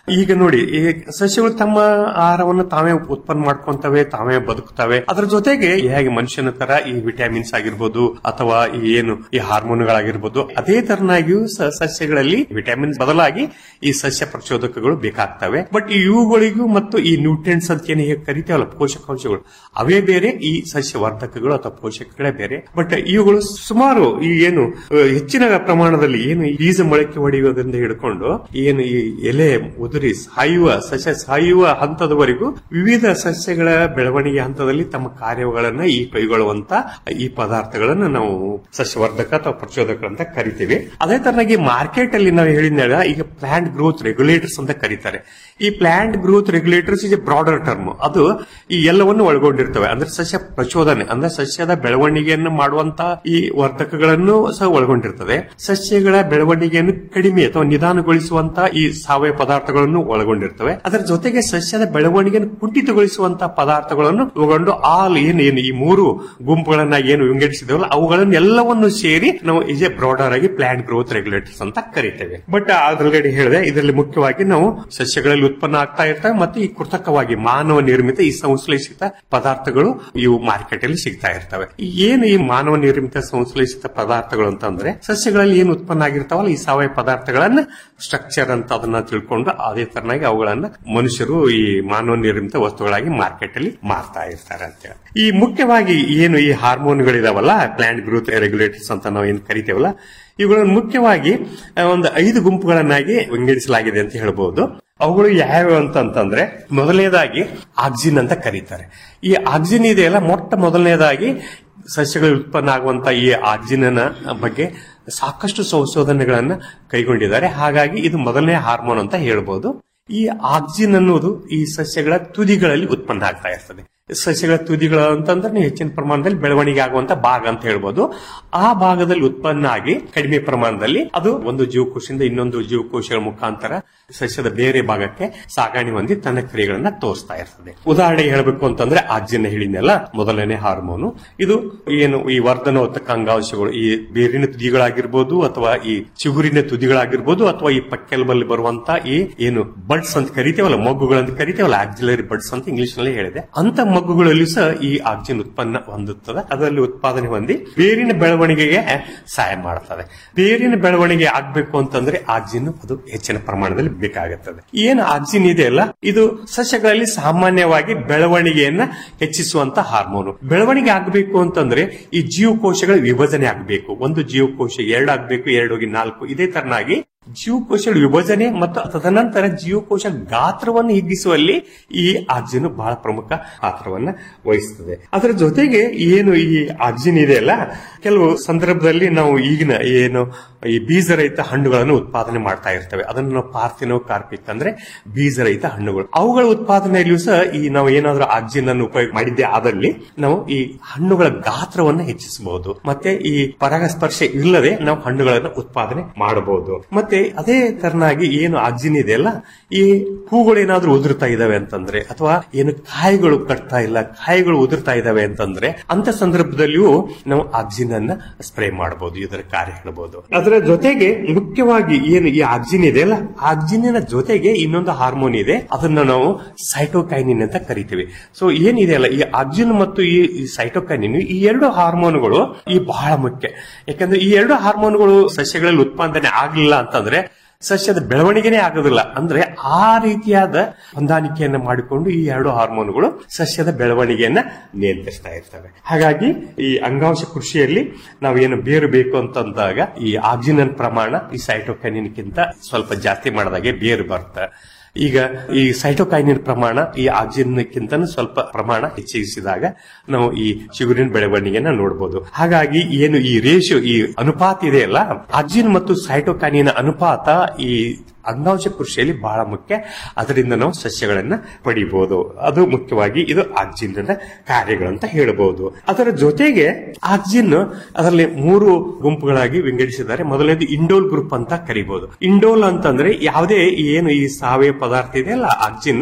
Speaker 21: ಈಗ ನೋಡಿ ಈ ಸಸ್ಯಗಳು ತಮ್ಮ ಆಹಾರವನ್ನು ತಾವೇ ಉತ್ಪನ್ನ ಮಾಡ್ಕೊಂತವೆ ತಾವೇ ಬದುಕ್ತವೆ ಅದ್ರ ಜೊತೆಗೆ ಹೇಗೆ ಮನುಷ್ಯನ ತರ ಈ ವಿಟಮಿನ್ಸ್ ಆಗಿರ್ಬೋದು ಅಥವಾ ಈ ಏನು ಈ ಹಾರ್ಮೋನ್ಗಳಾಗಿರ್ಬೋದು ಅದೇ ತರನಾಗಿಯೂ ಸ- ಸಸ್ಯಗಳಲ್ಲಿ ವಿಟಮಿನ್ಸ್ ಬದಲಾಗಿ ಈ ಸಸ್ಯ ಪ್ರಚೋದಕಗಳು ಬೇಕಾಗ್ತವೆ ಬಟ್ ಇವುಗಳಿಗೂ ಮತ್ತು ಈ ನ್ಯೂಟ್ರಿಯೆಂಟ್ಸ್ ಅಂತ ಏನು ಹೇಗೆ ಕರಿತೇವಲ್ಲ ಪೋಷಕಾಂಶಗಳು ಅವೇ ಬೇರೆ ಈ ಸಸ್ಯ ವರ್ಧಕಗಳು ಅಥವಾ ಪೋಷಕಗಳೇ ಬೇರೆ ಬಟ್ ಇವುಗಳು ಸುಮಾರು ಈ ಏನು ಅಹ್, ಹೆಚ್ಚಿನ ಪ್ರಮಾಣದಲ್ಲಿ ಏನು ಈ ಬೀಜ ಮೊಳಕೆ ಹೊಡೆಯುವುದರಿಂದ ಹಿಡ್ಕೊಂಡು ಏನು ಈ ಎಲೆ ಉದುರಿ ಸಾಯುವ ಸಸ್ಯ ಸಾಯುವ ಹಂತದವರೆಗೂ ವಿವಿಧ ಸಸ್ಯಗಳ ಬೆಳವಣಿಗೆ ಹಂತದಲ್ಲಿ ತಮ್ಮ ಕಾರ್ಯಗಳನ್ನ ಈ ಕೈಗೊಳ್ಳುವಂತ ಈ ಪದಾರ್ಥಗಳನ್ನ ನಾವು ಸಸ್ಯವರ್ಧಕ ಅಥವಾ ಪ್ರಚೋದಕ ಅಂತ ಕರಿತೀವಿ ಅದೇ ತರನಾಗಿ ಮಾರ್ಕೆಟ್ ಅಲ್ಲಿ ನಾವು ಹೇಳಿದ್ನಾಗ ಈಗ ಪ್ಲಾಂಟ್ ಗ್ರೋತ್ ರೆಗ್ಯುಲೇಟರ್ಸ್ ಅಂತ ಕರೀತಾರೆ ಈ plant growth regulators is a broader term ಅದು ಈ ಎಲ್ಲವನ್ನು ಒಳಗೊಂಡಿರ್ತವೆ ಅಂದ್ರೆ ಸಸ್ಯ ಪ್ರಚೋದನೆ ಅಂದ್ರೆ ಸಸ್ಯದ ಬೆಳವಣಿಗೆಯನ್ನು ಮಾಡುವಂತ ಈ ವರ್ಧಕಗಳನ್ನು ಸಹ ಒಳಗೊಂಡಿರ್ತದೆ ಸಸ್ಯಗಳ ಬೆಳವಣಿಗೆಯನ್ನು ಕಡಿಮೆ ಅಥವಾ ನಿಧಾನಗೊಳಿಸುವಂತ ಈ ಸಾವಯವ ಪದಾರ್ಥಗಳನ್ನು ಒಳಗೊಂಡಿರ್ತವೆ ಅದರ ಜೊತೆಗೆ ಸಸ್ಯದ ಬೆಳವಣಿಗೆಯನ್ನು ಕುಂಠಿತಗೊಳಿಸುವಂತ ಪದಾರ್ಥಗಳನ್ನು ಒಳಗೊಂಡು ಆಲ್ ಏನು ಏನು ಈ ಮೂರು ಗುಂಪುಗಳನ್ನ ಏನು ವಿಂಗಡಿಸಿದವಲ್ಲ ಅವುಗಳನ್ನು ಎಲ್ಲವನ್ನು ಸೇರಿ ನಾವು ಇಸ್ ಎ ಬ್ರಾಡರ್ ಆಗಿ ಪ್ಲಾಂಟ್ ಗ್ರೋತ್ ರೆಗ್ಯುಲೇಟರ್ಸ್ ಅಂತ ಕರಿತೇವೆ ಬಟ್ ಅದ್ರೊಳಗಡೆ ಹೇಳಿದೆ ಇದರಲ್ಲಿ ಮುಖ್ಯವಾಗಿ ನಾವು ಸಸ್ಯಗಳಲ್ಲಿ ಉತ್ಪನ್ನ ಆಗ್ತಾ ಇರ್ತವೆ ಮತ್ತು ಈ ಕೃತಕವಾಗಿ ಮಾನವ ನಿರ್ಮಿತ ಈ ಸಂಶ್ಲೇಷಿತ ಪದಾರ್ಥಗಳು ಇವು ಮಾರ್ಕೆಟ್ ಅಲ್ಲಿ ಸಿಗ್ತಾ ಇರ್ತವೆ ಈ ಏನು ಈ ಮಾನವ ನಿರ್ಮಿತ ಸಂಶ್ಲೇಷಿತ ಪದಾರ್ಥಗಳು ಅಂತಂದ್ರೆ ಸಸ್ಯಗಳಲ್ಲಿ ಏನು ಉತ್ಪನ್ನ ಆಗಿರ್ತಾವಲ್ಲ ಈ ಸಾವಯವ ಪದಾರ್ಥಗಳನ್ನ ಸ್ಟ್ರಕ್ಚರ್ ಅಂತ ಅದನ್ನ ತಿಳ್ಕೊಂಡು ಅದೇ ತರನಾಗಿ ಅವುಗಳನ್ನ ಮನುಷ್ಯರು ಈ ಮಾನವ ನಿರ್ಮಿತ ವಸ್ತುಗಳಾಗಿ ಮಾರ್ಕೆಟ್ ಅಲ್ಲಿ ಮಾರ್ತಾ ಇರ್ತಾರೆ ಅಂತ ಹೇಳಿ ಈ ಮುಖ್ಯವಾಗಿ ಏನು ಈ ಹಾರ್ಮೋನ್ಗಳಿದಾವಲ್ಲ ಪ್ಲಾಂಟ್ ಗ್ರೋತ್ ರೆಗ್ಯುಲೇಟರ್ಸ್ ಅಂತ ನಾವು ಏನ್ ಕರಿತೇವಲ್ಲ ಇವುಗಳನ್ನು ಮುಖ್ಯವಾಗಿ ಆ, ಒಂದು ಐದು ಗುಂಪುಗಳನ್ನಾಗಿ ವಿಂಗಡಿಸಲಾಗಿದೆ ಅಂತ ಹೇಳ್ಬಹುದು ಅವುಗಳು ಯಾವ್ಯಾವ ಅಂತಂತಂದ್ರೆ ಮೊದಲನೇದಾಗಿ ಆಕ್ಸಿನ್ ಅಂತ ಕರೀತಾರೆ ಈ ಆಕ್ಸಿನ್ ಇದೆಯಲ್ಲ ಮೊಟ್ಟ ಮೊದಲನೇದಾಗಿ ಸಸ್ಯಗಳ ಉತ್ಪನ್ನ ಆಗುವಂತ ಈ ಆಕ್ಸಿನ ಬಗ್ಗೆ ಸಾಕಷ್ಟು ಸಂಶೋಧನೆಗಳನ್ನ ಕೈಗೊಂಡಿದ್ದಾರೆ ಹಾಗಾಗಿ ಇದು ಮೊದಲನೇ ಹಾರ್ಮೋನ್ ಅಂತ ಹೇಳ್ಬೋದು ಈ ಆಕ್ಸಿನ್ ಅನ್ನೋದು ಈ ಸಸ್ಯಗಳ ತುದಿಗಳಲ್ಲಿ ಉತ್ಪನ್ನ ಆಗ್ತಾ ಇರ್ತದೆ ಸಸ್ಯಗಳ ತುದಿಗಳು ಅಂತಂದ್ರೆ ನೀವು ಹೆಚ್ಚಿನ ಪ್ರಮಾಣದಲ್ಲಿ ಬೆಳವಣಿಗೆ ಆಗುವಂತ ಭಾಗ ಅಂತ ಹೇಳ್ಬೋದು ಆ ಭಾಗದಲ್ಲಿ ಉತ್ಪನ್ನ ಆಗಿ ಕಡಿಮೆ ಪ್ರಮಾಣದಲ್ಲಿ ಅದು ಒಂದು ಜೀವಕೋಶದಿಂದ ಇನ್ನೊಂದು ಜೀವಕೋಶಗಳ ಮುಖಾಂತರ ಸಸ್ಯದ ಬೇರೆ ಭಾಗಕ್ಕೆ ಸಾಗಾಣೆ ಹೊಂದಿ ತನ್ನ ಕ್ರಿಯೆಗಳನ್ನ ತೋರಿಸ್ತಾ ಇರ್ತದೆ ಉದಾಹರಣೆಗೆ ಹೇಳಬೇಕು ಅಂತಂದ್ರೆ ಆಜ್ಯನ ಹೇಳಿದ್ನೆಲ್ಲ ಮೊದಲನೇ ಹಾರ್ಮೋನು ಇದು ಏನು ಈ ವರ್ಧನೋತ್ತಕ ಅಂಗಾಂಶಗಳು ಈ ಬೇರಿನ ತುದಿಗಳಾಗಿರ್ಬೋದು ಅಥವಾ ಈ ಚಿಗುರಿನ ತುದಿಗಳಾಗಿರ್ಬೋದು ಅಥವಾ ಈ ಪಕ್ಕೆಲ್ಬಲ್ಲಿ ಬರುವಂತ ಈ ಏನು ಬಡ್ಸ್ ಅಂತ ಕರಿತೇವಲ್ಲ ಮಗ್ಗುಗಳಂತ ಕರಿತೇವಲ್ಲ ಆಕ್ಸಿಲರಿ ಬಡ್ಸ್ ಅಂತ ಇಂಗ್ಲಿಷ್ ನಲ್ಲಿ ಹೇಳಿದೆ ಅಂತ ಮಗ್ಗುಗಳಲ್ಲಿ ಸಹ ಈ ಆಕ್ಸಿಜನ್ ಉತ್ಪನ್ನ ಹೊಂದುತ್ತದೆ ಅದರಲ್ಲಿ ಉತ್ಪಾದನೆ ಹೊಂದಿ ಬೇರಿನ ಬೆಳವಣಿಗೆಗೆ ಸಹಾಯ ಮಾಡ್ತದೆ ಬೇರಿನ ಬೆಳವಣಿಗೆ ಆಗ್ಬೇಕು ಅಂತಂದ್ರೆ ಆಕ್ಸಿಜನ್ ಅದು ಹೆಚ್ಚಿನ ಪ್ರಮಾಣದಲ್ಲಿ ಬೇಕಾಗುತ್ತದೆ ಏನು ಆಕ್ಸಿಜನ್ ಇದೆಯಲ್ಲ ಇದು ಸಸ್ಯಗಳಲ್ಲಿ ಸಾಮಾನ್ಯವಾಗಿ ಬೆಳವಣಿಗೆಯನ್ನ ಹೆಚ್ಚಿಸುವಂತ ಹಾರ್ಮೋನು ಬೆಳವಣಿಗೆ ಆಗಬೇಕು ಅಂತಂದ್ರೆ ಈ ಜೀವಕೋಶಗಳ ವಿಭಜನೆ ಆಗಬೇಕು ಒಂದು ಜೀವಕೋಶ ಎರಡು ಆಗ್ಬೇಕು ಎರಡು ಹೋಗಿ ನಾಲ್ಕು ಇದೇ ತರನಾಗಿ ಜೀವಕೋಶಗಳ ವಿಭಜನೆ ಮತ್ತು ತದನಂತರ ಜೀವಕೋಶ ಗಾತ್ರವನ್ನು ಹಿಗ್ಗಿಸುವಲ್ಲಿ ಈ ಆಕ್ಸಿಜನ್ ಬಹಳ ಪ್ರಮುಖ ಪಾತ್ರವನ್ನ ವಹಿಸುತ್ತದೆ ಅದರ ಜೊತೆಗೆ ಏನು ಈ ಆಕ್ಸಿಜನ್ ಇದೆಯಲ್ಲ ಕೆಲವು ಸಂದರ್ಭದಲ್ಲಿ ನಾವು ಈಗಿನ ಏನು ಈ ಬೀಜರಹಿತ ಹಣ್ಣುಗಳನ್ನು ಉತ್ಪಾದನೆ ಮಾಡ್ತಾ ಇರ್ತೇವೆ ಅದನ್ನು ನಾವು ಪಾರ್ಥಿನೋ ಕಾರ್ಪಿಕ್ ಅಂದ್ರೆ ಬೀಜರಹಿತ ಹಣ್ಣುಗಳು ಅವುಗಳ ಉತ್ಪಾದನೆಯಲ್ಲಿಯೂ ಸಹ ಈ ನಾವು ಏನಾದ್ರೂ ಆಕ್ಸಿಜನ್ ಅನ್ನು ಉಪಯೋಗ ಮಾಡಿದ್ದೆ ಆದಲ್ಲಿ ನಾವು ಈ ಹಣ್ಣುಗಳ ಗಾತ್ರವನ್ನು ಹೆಚ್ಚಿಸಬಹುದು ಮತ್ತೆ ಈ ಪರಾಗಸ್ಪರ್ಶ ಇಲ್ಲದೆ ನಾವು ಹಣ್ಣುಗಳನ್ನು ಉತ್ಪಾದನೆ ಮಾಡಬಹುದು ಮತ್ತೆ ಅದೇ ತರನಾಗಿ ಏನು ಆಕ್ಸಿಜನ್ ಇದೆಯಲ್ಲ ಈ ಹೂಗಳು ಏನಾದ್ರೂ ಉದುರ್ತಾ ಇದಾವೆ ಅಂತಂದ್ರೆ ಅಥವಾ ಏನು ಕಾಯಿಗಳು ಕಟ್ತಾ ಇಲ್ಲ ಕಾಯಿಗಳು ಉದುರ್ತಾ ಇದಾವೆ ಅಂತಂದ್ರೆ ಅಂತ ಸಂದರ್ಭದಲ್ಲಿಯೂ ನಾವು ಆಕ್ಸಿಜನ್ ಅನ್ನ ಸ್ಪ್ರೇ ಮಾಡಬಹುದು ಇದರ ಕಾರ್ಯ ಹೇಳಬಹುದು ಅದರ ಜೊತೆಗೆ ಮುಖ್ಯವಾಗಿ ಏನು ಈ ಆಕ್ಸಿಜನ್ ಇದೆಯಲ್ಲ ಆಕ್ಸಿಜನ್ ಜೊತೆಗೆ ಇನ್ನೊಂದು ಹಾರ್ಮೋನ್ ಇದೆ ಅದನ್ನ ನಾವು ಸೈಟೋಕೈನಿನ್ ಅಂತ ಕರಿತೀವಿ ಸೊ ಏನಿದೆಯಲ್ಲ ಈ ಆಕ್ಸಿಜನ್ ಮತ್ತು ಈ ಸೈಟೋಕೈನಿನ್ ಈ ಎರಡು ಹಾರ್ಮೋನ್ಗಳು ಈ ಬಹಳ ಮುಖ್ಯ ಯಾಕಂದ್ರೆ ಈ ಎರಡು ಹಾರ್ಮೋನ್ಗಳು ಸಸ್ಯಗಳಲ್ಲಿ ಉತ್ಪಾದನೆ ಆಗಲಿಲ್ಲ ಅಂತಂದ್ರೆ ಸಸ್ಯದ ಬೆಳವಣಿಗೆನೇ ಆಗೋದಿಲ್ಲ ಅಂದ್ರೆ ಆ ರೀತಿಯಾದ ಹೊಂದಾಣಿಕೆಯನ್ನ ಮಾಡಿಕೊಂಡು ಈ ಎರಡು ಹಾರ್ಮೋನ್ಗಳು ಸಸ್ಯದ ಬೆಳವಣಿಗೆಯನ್ನ ನಿಯಂತ್ರಿಸ್ತಾ ಇರ್ತವೆ ಹಾಗಾಗಿ ಈ ಅಂಗಾಂಶ ಕೃಷಿಯಲ್ಲಿ ನಾವೇನು ಬೇರು ಬೇಕು ಅಂತಂದಾಗ ಈ ಆಕ್ಸಿಜನ್ ಪ್ರಮಾಣ ಈ ಸೈಟೋಕೈನಿನ್ಗಿಂತ ಸ್ವಲ್ಪ ಜಾಸ್ತಿ ಮಾಡಿದಾಗೆ ಬೇರು ಬರುತ್ತೆ ಈಗ ಈ ಸೈಟೋಕೈನಿನ್ ಪ್ರಮಾಣ ಈ ಆಕ್ಸಿಜನ್ಕ್ಕಿಂತ ಸ್ವಲ್ಪ ಪ್ರಮಾಣ ಹೆಚ್ಚಿಸಿದಾಗ ನಾವು ಈ ಚಿಗುರಿನ ಬೆಳವಣಿಗೆನ ನೋಡಬಹುದು ಹಾಗಾಗಿ ಏನು ಈ ರೇಷಿಯೋ ಈ ಅನುಪಾತ ಇದೆಯಲ್ಲ ಆಕ್ಸಿಜನ್ ಮತ್ತು ಸೈಟೋಕೈನಿನ ಅನುಪಾತ ಈ ಅಂಗಾಂಶ ಕೃಷಿಯಲ್ಲಿ ಬಹಳ ಮುಖ್ಯ ಅದರಿಂದ ನಾವು ಸಸ್ಯಗಳನ್ನ ಪಡಿಬಹುದು ಅದು ಮುಖ್ಯವಾಗಿ ಇದು ಆಕ್ಸಿಜನ್ ಕಾರ್ಯಗಳಂತ ಹೇಳಬಹುದು ಅದರ ಜೊತೆಗೆ ಆಕ್ಸಿಜನ್ ಅದರಲ್ಲಿ ಮೂರು ಗುಂಪುಗಳಾಗಿ ವಿಂಗಡಿಸಿದ್ದಾರೆ ಮೊದಲನೇದು ಇಂಡೋಲ್ ಗ್ರೂಪ್ ಅಂತ ಕರಿಬಹುದು ಇಂಡೋಲ್ ಅಂತಂದ್ರೆ ಯಾವುದೇ ಏನು ಈ ಸಾವಯವ ಪದಾರ್ಥ ಇದೆಯಲ್ಲ ಆಕ್ಸಿಜನ್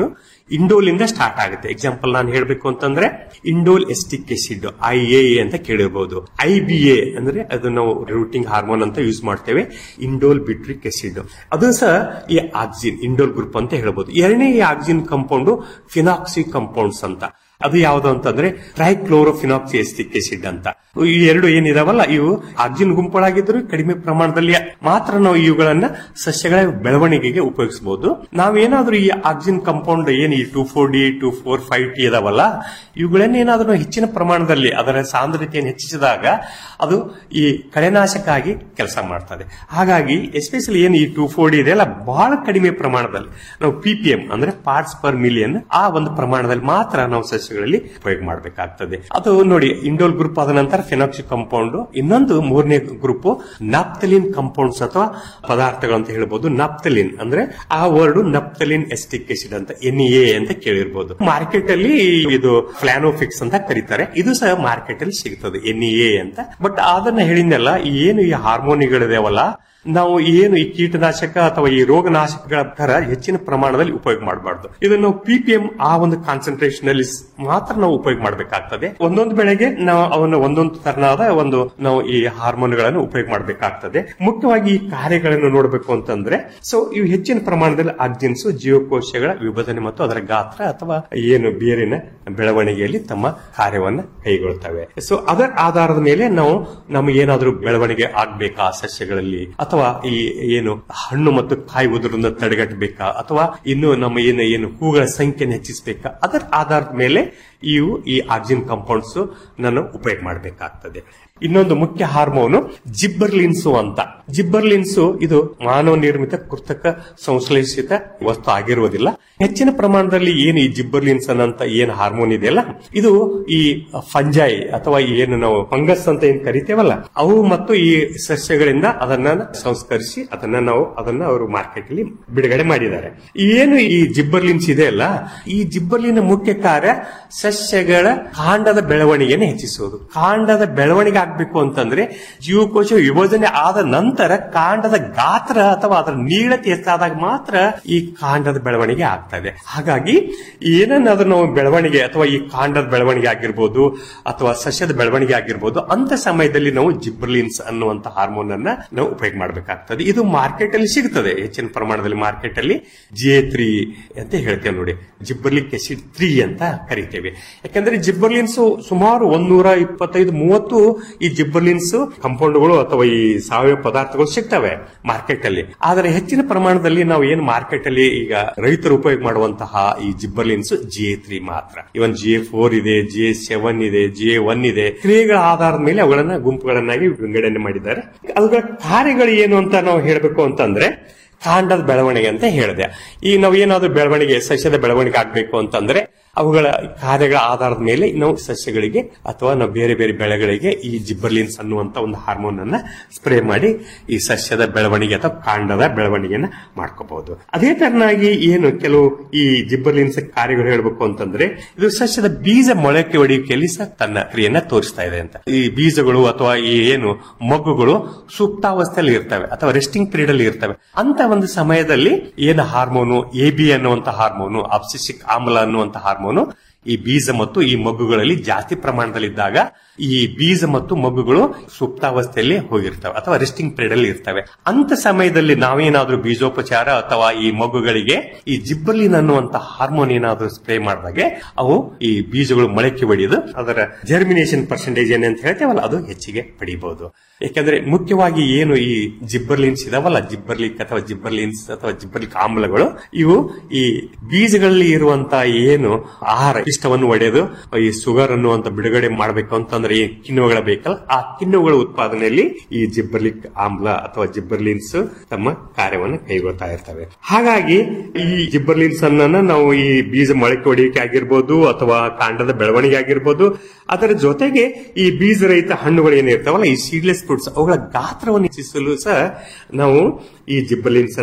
Speaker 21: ಇಂಡೋಲ್ ಇಂದ ಸ್ಟಾರ್ಟ್ ಆಗುತ್ತೆ ಎಕ್ಸಾಂಪಲ್ ನಾನು ಹೇಳ್ಬೇಕು ಅಂತಂದ್ರೆ indole acetic acid I A ಅಂತ ಕೇಳಿರ್ಬೋದು ಐ ಬಿ ಎ ಅಂದ್ರೆ ಅದು ನಾವು ರೂಟಿಂಗ್ ಹಾರ್ಮೋನ್ ಅಂತ ಯೂಸ್ ಮಾಡ್ತೇವೆ ಇಂಡೋಲ್ ಬಿಟ್ರಿಕ್ ಎಸಿಡ್ ಅದು ಸಹ ಈ ಆಕ್ಸಿನ್ ಇಂಡೋಲ್ ಗ್ರೂಪ್ ಅಂತ ಹೇಳ್ಬೋದು ಎರಡನೇ ಈ ಆಕ್ಸಿನ್ ಕಂಪೌಂಡ್ ಫಿನಾಕ್ಸಿ ಕಂಪೌಂಡ್ಸ್ ಅಂತ ಅದು ಯಾವುದು ಅಂತಂದ್ರೆ ಟ್ರೈಕ್ಲೋರೋಫಿನಾಕ್ಸಿ ಎಸ್ಟಿಕ್ ಎಸಿಡ್ ಅಂತ ಈ ಎರಡು ಏನಿದಾವಲ್ಲ ಇವು ಆಕ್ಸಿನ್ ಗುಂಪುಗಳಾಗಿದ್ರು ಕಡಿಮೆ ಪ್ರಮಾಣದಲ್ಲಿ ಮಾತ್ರ ನಾವು ಇವುಗಳನ್ನ ಸಸ್ಯಗಳ ಬೆಳವಣಿಗೆಗೆ ಉಪಯೋಗಿಸಬಹುದು ನಾವೇನಾದ್ರೂ ಈ ಆಕ್ಸಿನ್ ಕಂಪೌಂಡ್ ಏನ್ ಈ two four D two four five T ಇದಾವಲ್ಲ ಇವುಗಳನ್ನೇನಾದ್ರೂ ಹೆಚ್ಚಿನ ಪ್ರಮಾಣದಲ್ಲಿ ಅದರ ಸಾಂದ್ರತೆಯನ್ನು ಹೆಚ್ಚಿಸಿದಾಗ ಅದು ಈ ಕಳೆನಾಶಕ ಆಗಿ ಕೆಲಸ ಮಾಡ್ತದೆ ಹಾಗಾಗಿ ಎಸ್ಪೆಷಲಿ ಏನು ಈ ಟೂ ಫೋರ್ ಡಿ ಇದೆಯಲ್ಲ ಬಹಳ ಕಡಿಮೆ ಪ್ರಮಾಣದಲ್ಲಿ ನಾವು ಪಿ ಪಿ ಎಂ ಅಂದ್ರೆ ಪಾರ್ಟ್ಸ್ ಪರ್ ಮಿಲಿಯನ್ ಆ ಒಂದು ಪ್ರಮಾಣದಲ್ಲಿ ಮಾತ್ರ ನಾವು ಸಸ್ಯಗಳಲ್ಲಿ ಉಪಯೋಗ ಮಾಡಬೇಕಾಗ್ತದೆ ಅದು ನೋಡಿ ಇಂಡೋಲ್ ಗ್ರೂಪ್ ಆದ ನಂತರ ಫಿನಾಕ್ಸಿ ಕಂಪೌಂಡ್ ಇನ್ನೊಂದು ಮೂರನೇ ಗ್ರೂಪ್ ನಾಪ್ತಲಿನ್ ಕಂಪೌಂಡ್ಸ್ ಅಥವಾ ಪದಾರ್ಥಗಳು ಅಂತ ಹೇಳ್ಬೋದು ನಾಪ್ತಲಿನ್ ಅಂದ್ರೆ ಆ ವರ್ಡ್ ನಪ್ತಲಿನ್ ಎಸ್ಟಿಕ್ ಎಸಿಡ್ ಅಂತ ಎನ್ ಎ ಅಂತ ಕೇಳಿರ್ಬೋದು ಮಾರ್ಕೆಟ್ ಅಲ್ಲಿ ಇದು ಫ್ಲಾನೋಫಿಕ್ಸ್ ಅಂತ ಕರೀತಾರೆ ಇದು ಸಹ ಮಾರ್ಕೆಟ್ ಅಲ್ಲಿ ಸಿಗ್ತದೆ ಎನ್ ಎ ಅಂತ ಬಟ್ ಅದನ್ನ ಹೇಳಿದ್ನಲ್ಲ ಏನು ಈ ಹಾರ್ಮೋನಿಗಳಿದಾವಲ್ಲ ನಾವು ಏನು ಈ ಕೀಟನಾಶಕ ಅಥವಾ ಈ ರೋಗನಾಶಕಗಳ ತರ ಹೆಚ್ಚಿನ ಪ್ರಮಾಣದಲ್ಲಿ ಉಪಯೋಗ ಮಾಡಬಾರ್ದು ಇದನ್ನು ನಾವು ಪಿ ಪಿ ಎಂ ಆ ಒಂದು ಕಾನ್ಸಂಟ್ರೇಷನ್ ಅಲ್ಲಿ ಸ್- ಮಾತ್ರ ನಾವು ಉಪಯೋಗ ಮಾಡಬೇಕಾಗ್ತದೆ ಒಂದೊಂದು ಬೆಳೆಗೆ ನಾವು ಅವನ್ನ ಒಂದೊಂದು ತರನಾದ ಒಂದು ನಾವು ಈ ಹಾರ್ಮೋನ್ಗಳನ್ನು ಉಪಯೋಗ ಮಾಡಬೇಕಾಗ್ತದೆ ಮುಖ್ಯವಾಗಿ ಈ ಕಾರ್ಯಗಳನ್ನು ನೋಡಬೇಕು ಅಂತಂದ್ರೆ ಸೊ ಇವು ಹೆಚ್ಚಿನ ಪ್ರಮಾಣದಲ್ಲಿ ಆರ್ಜಿನ್ಸ್ ಜೀವಕೋಶಗಳ ವಿಭಜನೆ ಮತ್ತು ಅದರ ಗಾತ್ರ ಅಥವಾ ಏನು ಬೇರಿನ ಬೆಳವಣಿಗೆಯಲ್ಲಿ ತಮ್ಮ ಕಾರ್ಯವನ್ನ ಕೈಗೊಳ್ತವೆ ಸೊ ಅದರ ಆಧಾರದ ಮೇಲೆ ನಾವು ನಮಗೆ ಏನಾದ್ರೂ ಬೆಳವಣಿಗೆ ಆಗ್ಬೇಕಾ ಸಸ್ಯಗಳಲ್ಲಿ ಅಥವಾ ಈ ಏನು ಹಣ್ಣು ಮತ್ತು ಕಾಯಿ ಉದುರನ್ನ ತಡೆಗಟ್ಟಬೇಕಾ ಅಥವಾ ಇನ್ನು ನಮ್ಮ ಏನು ಏನು ಹೂಗಳ ಸಂಖ್ಯೆಯನ್ನು ಹೆಚ್ಚಿಸಬೇಕಾ ಅದರ ಆಧಾರದ ಮೇಲೆ ಇವು ಈ ಆಕ್ಸಿನ್ ಕಾಂಪೌಂಡ್ಸ್ ನಾನು ಉಪಯೋಗ ಮಾಡಬೇಕಾಗ್ತದೆ ಇನ್ನೊಂದು ಮುಖ್ಯ ಹಾರ್ಮೋನು ಜಿಬ್ಬರ್ಲಿನ್ಸು ಅಂತ ಜಿಬ್ಬರ್ಲಿನ್ಸು ಇದು ಮಾನವ ನಿರ್ಮಿತ ಕೃತಕ ಸಂಶ್ಲೇಷಿತ ವಸ್ತು ಆಗಿರುವುದಿಲ್ಲ ಹೆಚ್ಚಿನ ಪ್ರಮಾಣದಲ್ಲಿ ಏನು ಈ ಜಿಬ್ಬರ್ಲಿನ್ಸ್ ಅನ್ನಂತ ಏನು ಹಾರ್ಮೋನ್ ಇದೆಯಲ್ಲ ಇದು ಈ ಫಂಜೈ ಅಥವಾ ಏನು ನಾವು ಫಂಗಸ್ ಅಂತ ಏನ್ ಕರಿತೇವಲ್ಲ ಅವು ಮತ್ತು ಈ ಸಸ್ಯಗಳಿಂದ ಅದನ್ನ ಸಂಸ್ಕರಿಸಿ ಅದನ್ನ ನಾವು ಅದನ್ನ ಅವರು ಮಾರ್ಕೆಟ್ ಅಲ್ಲಿ ಬಿಡುಗಡೆ ಮಾಡಿದ್ದಾರೆ ಏನು ಈ ಜಿಬ್ಬರ್ಲಿನ್ಸ್ ಇದೆಯಲ್ಲ ಈ ಜಿಬ್ಬರ್ಲಿನ ಮುಖ್ಯ ಕಾರ್ಯ ಸಸ್ಯಗಳ ಕಾಂಡದ ಬೆಳವಣಿಗೆಯನ್ನು ಹೆಚ್ಚಿಸುವುದು ಕಾಂಡದ ಬೆಳವಣಿಗೆ ಆಗ್ಬೇಕು ಅಂತಂದ್ರೆ ಜೀವಕೋಶ ವಿಭಜನೆ ಆದ ನಂತರ ಕಾಂಡದ ಗಾತ್ರ ಅಥವಾ ಅದರ ನೀಳತೆ ಹೆಚ್ಚಾದಾಗ ಮಾತ್ರ ಈ ಕಾಂಡದ ಬೆಳವಣಿಗೆ ಆಗ್ತದೆ ಹಾಗಾಗಿ ಏನನ್ನಾದ್ರೂ ನಾವು ಬೆಳವಣಿಗೆ ಅಥವಾ ಈ ಕಾಂಡದ ಬೆಳವಣಿಗೆ ಆಗಿರ್ಬೋದು ಅಥವಾ ಸಸ್ಯದ ಬೆಳವಣಿಗೆ ಆಗಿರ್ಬೋದು ಅಂತ ಸಮಯದಲ್ಲಿ ನಾವು ಜಿಬ್ರಲಿನ್ಸ್ ಅನ್ನುವಂತ ಹಾರ್ಮೋನ್ ಅನ್ನ ನಾವು ಉಪಯೋಗ ಮಾಡಬೇಕಾಗ್ತದೆ ಇದು ಮಾರ್ಕೆಟ್ ಅಲ್ಲಿ ಸಿಗುತ್ತದೆ ಹೆಚ್ಚಿನ ಪ್ರಮಾಣದಲ್ಲಿ ಮಾರ್ಕೆಟ್ ಅಲ್ಲಿ ಜೆ ತ್ರೀ ಅಂತ ಹೇಳ್ತೇವೆ ನೋಡಿ ಜಿಬ್ಬರ್ಲಿಕ್ ಎಸಿಡ್ ತ್ರೀ ಅಂತ ಕರಿತೇವೆ ಯಾಕಂದ್ರೆ ಜಿಬ್ಬರ್ಲಿನ್ಸ್ ಸುಮಾರು ಒಂದೂರ ಇಪ್ಪತ್ತೈದು ಮೂವತ್ತು ಈ ಜಿಬ್ಬರ್ಲಿನ್ಸ್ ಕಂಪೌಂಡ್ಗಳು ಅಥವಾ ಈ ಸಾವಯವ ಪದಾರ್ಥಗಳು ಸಿಗ್ತವೆ ಮಾರ್ಕೆಟ್ ಅಲ್ಲಿ ಆದರೆ ಹೆಚ್ಚಿನ ಪ್ರಮಾಣದಲ್ಲಿ ನಾವು ಏನು ಮಾರ್ಕೆಟ್ ಅಲ್ಲಿ ಈಗ ರೈತರು ಉಪಯೋಗ ಮಾಡುವಂತಹ ಈ ಜಿಬ್ಬರ್ಲಿನ್ಸ್ ಜೆ ತ್ರೀ ಮಾತ್ರ ಇವನ್ ಜೆ ಫೋರ್ ಇದೆ ಜೆ ಸೆವೆನ್ ಇದೆ ಜೆ ಒನ್ ಇದೆ ಕ್ರಿಯೆಗಳ ಆಧಾರದ ಮೇಲೆ ಅವುಗಳನ್ನ ಗುಂಪುಗಳನ್ನಾಗಿ ವಿಂಗಡಣೆ ಮಾಡಿದ್ದಾರೆ ಅವುಗಳ ಕಾರ್ಯಗಳು ಏನು ಅಂತ ನಾವು ಹೇಳಬೇಕು ಅಂತಂದ್ರೆ ಕಾಂಡದ ಬೆಳವಣಿಗೆ ಅಂತ ಹೇಳಿದೆ ಈ ನಾವು ಏನಾದ್ರೂ ಬೆಳವಣಿಗೆ ಸಸ್ಯದ ಬೆಳವಣಿಗೆ ಆಗ್ಬೇಕು ಅಂತಂದ್ರೆ ಅವುಗಳ ಕಾರ್ಯಗಳ ಆಧಾರದ ಮೇಲೆ ನಾವು ಸಸ್ಯಗಳಿಗೆ ಅಥವಾ ನಾವು ಬೇರೆ ಬೇರೆ ಬೆಳೆಗಳಿಗೆ ಈ ಜಿಬ್ಬರ್ಲಿನ್ಸ್ ಅನ್ನುವಂತ ಒಂದು ಹಾರ್ಮೋನ್ ಅನ್ನ ಸ್ಪ್ರೇ ಮಾಡಿ ಈ ಸಸ್ಯದ ಬೆಳವಣಿಗೆ ಅಥವಾ ಕಾಂಡದ ಬೆಳವಣಿಗೆಯನ್ನ ಮಾಡ್ಕೋಬಹುದು ಅದೇ ತರನಾಗಿ ಏನು ಕೆಲವು ಈ ಜಿಬ್ಬರ್ಲಿನ್ಸ್ ಕಾರ್ಯಗಳು ಹೇಳ್ಬೇಕು ಅಂತಂದ್ರೆ ಇದು ಸಸ್ಯದ ಬೀಜ ಮೊಳಕೆ ಹೊಡೆಯುವಿಕೆಯಲ್ಲಿ ಸಹ ತನ್ನ ಕ್ರಿಯೆಯನ್ನ ತೋರಿಸ್ತಾ ಇದೆ ಅಂತ ಈ ಬೀಜಗಳು ಅಥವಾ ಈ ಏನು ಮಗ್ಗುಗಳು ಸೂಕ್ತಾವಸ್ಥೆಯಲ್ಲಿ ಇರ್ತವೆ ಅಥವಾ ರೆಸ್ಟಿಂಗ್ ಪೀರಿಯಡ್ ಅಲ್ಲಿ ಇರ್ತವೆ ಅಂತ ಒಂದು ಸಮಯದಲ್ಲಿ ಏನು ಹಾರ್ಮೋನು ಎ ಬಿ ಅನ್ನುವಂತ ಹಾರ್ಮೋನು ಅಬ್ಸಿಸಿಕ್ ಆಮ್ಲ ಅನ್ನುವಂತ ಹಾರ್ಮೋನು ಈ ಬೀಜ ಮತ್ತು ಈ ಮಗ್ಗುಗಳಲ್ಲಿ ಜಾಸ್ತಿ ಪ್ರಮಾಣದಲ್ಲಿದ್ದಾಗ ಈ ಬೀಜ ಮತ್ತು ಮಗ್ಗುಗಳು ಸುಪ್ತಾವಸ್ಥೆಯಲ್ಲಿ ಹೋಗಿರ್ತವೆ ಅಥವಾ ರೆಸ್ಟಿಂಗ್ ಪೀರಿಯಡ್ ಅಲ್ಲಿ ಇರ್ತವೆ ಅಂತ ಸಮಯದಲ್ಲಿ ನಾವೇನಾದ್ರೂ ಬೀಜೋಪಚಾರ ಅಥವಾ ಈ ಮಗ್ಗುಗಳಿಗೆ ಈ ಜಿಬ್ಬರ್ಲಿನ್ ಅನ್ನುವಂತ ಹಾರ್ಮೋನ್ ಏನಾದ್ರೂ ಸ್ಪ್ರೇ ಮಾಡಿದಾಗೆ ಅವು ಈ ಬೀಜಗಳು ಮೊಳಕೆ ಹೊಡೆಯೋದು ಅದರ ಜರ್ಮಿನೇಷನ್ ಪರ್ಸೆಂಟೇಜ್ ಏನ್ ಅಂತ ಹೇಳ್ತೇವಲ್ಲ ಅದು ಹೆಚ್ಚಿಗೆ ಪಡಿಬಹುದು ಯಾಕಂದ್ರೆ ಮುಖ್ಯವಾಗಿ ಏನು ಈ ಜಿಬ್ಬರ್ಲಿನ್ಸ್ ಇದಾವಲ್ಲ ಜಿಬ್ಬರ್ಲಿಕ್ ಅಥವಾ ಜಿಬ್ಬರ್ಲಿನ್ಸ್ ಅಥವಾ ಜಿಬ್ಬರ್ಲಿಕ್ ಆಮ್ಲಗಳು ಇವು ಈ ಬೀಜಗಳಲ್ಲಿ ಇರುವಂತ ಏನು ಆಹಾರ ಇಷ್ಟವನ್ನು ಒಡೆದು ಈ ಶುಗರ್ ಅನ್ನುವಂತ ಬಿಡುಗಡೆ ಮಾಡಬೇಕು ಅಂತಂದ್ರೆ ಈ ಕಿಣ್ವಗಳ ಬೇಕಲ್ಲ ಆ ಕಿಣ್ವಗಳ ಉತ್ಪಾದನೆಯಲ್ಲಿ ಈ ಜಿಬ್ಬರ್ಲಿಕ್ ಆಮ್ಲ ಅಥವಾ ಜಿಬ್ಬರ್ಲಿನ್ಸ್ ತಮ್ಮ ಕಾರ್ಯವನ್ನು ಕೈಗೊಳ್ತಾ ಇರ್ತವೆ ಹಾಗಾಗಿ ಈ ಜಿಬ್ಬರ್ಲಿನ್ಸ್ ಅನ್ನ ನಾವು ಈ ಬೀಜ ಮೊಳಕೆ ಹೊಡೆಯುವಿಕೆ ಆಗಿರ್ಬೋದು ಅಥವಾ ಕಾಂಡದ ಬೆಳವಣಿಗೆ ಆಗಿರ್ಬೋದು ಅದರ ಜೊತೆಗೆ ಈ ಬೀಜರಹಿತ ಹಣ್ಣುಗಳು ಏನಿರ್ತಾವಲ್ಲ ಈ ಸೀಡ್ಲೆಸ್ ಫ್ರೂಟ್ಸ್ ಅವುಗಳ ಗಾತ್ರವನ್ನು ಹೆಚ್ಚಿಸಲು ಸಹ ನಾವು ಈ ಜಿಬ್ಬಲಿನ್ಸ್ ಅನ್ನ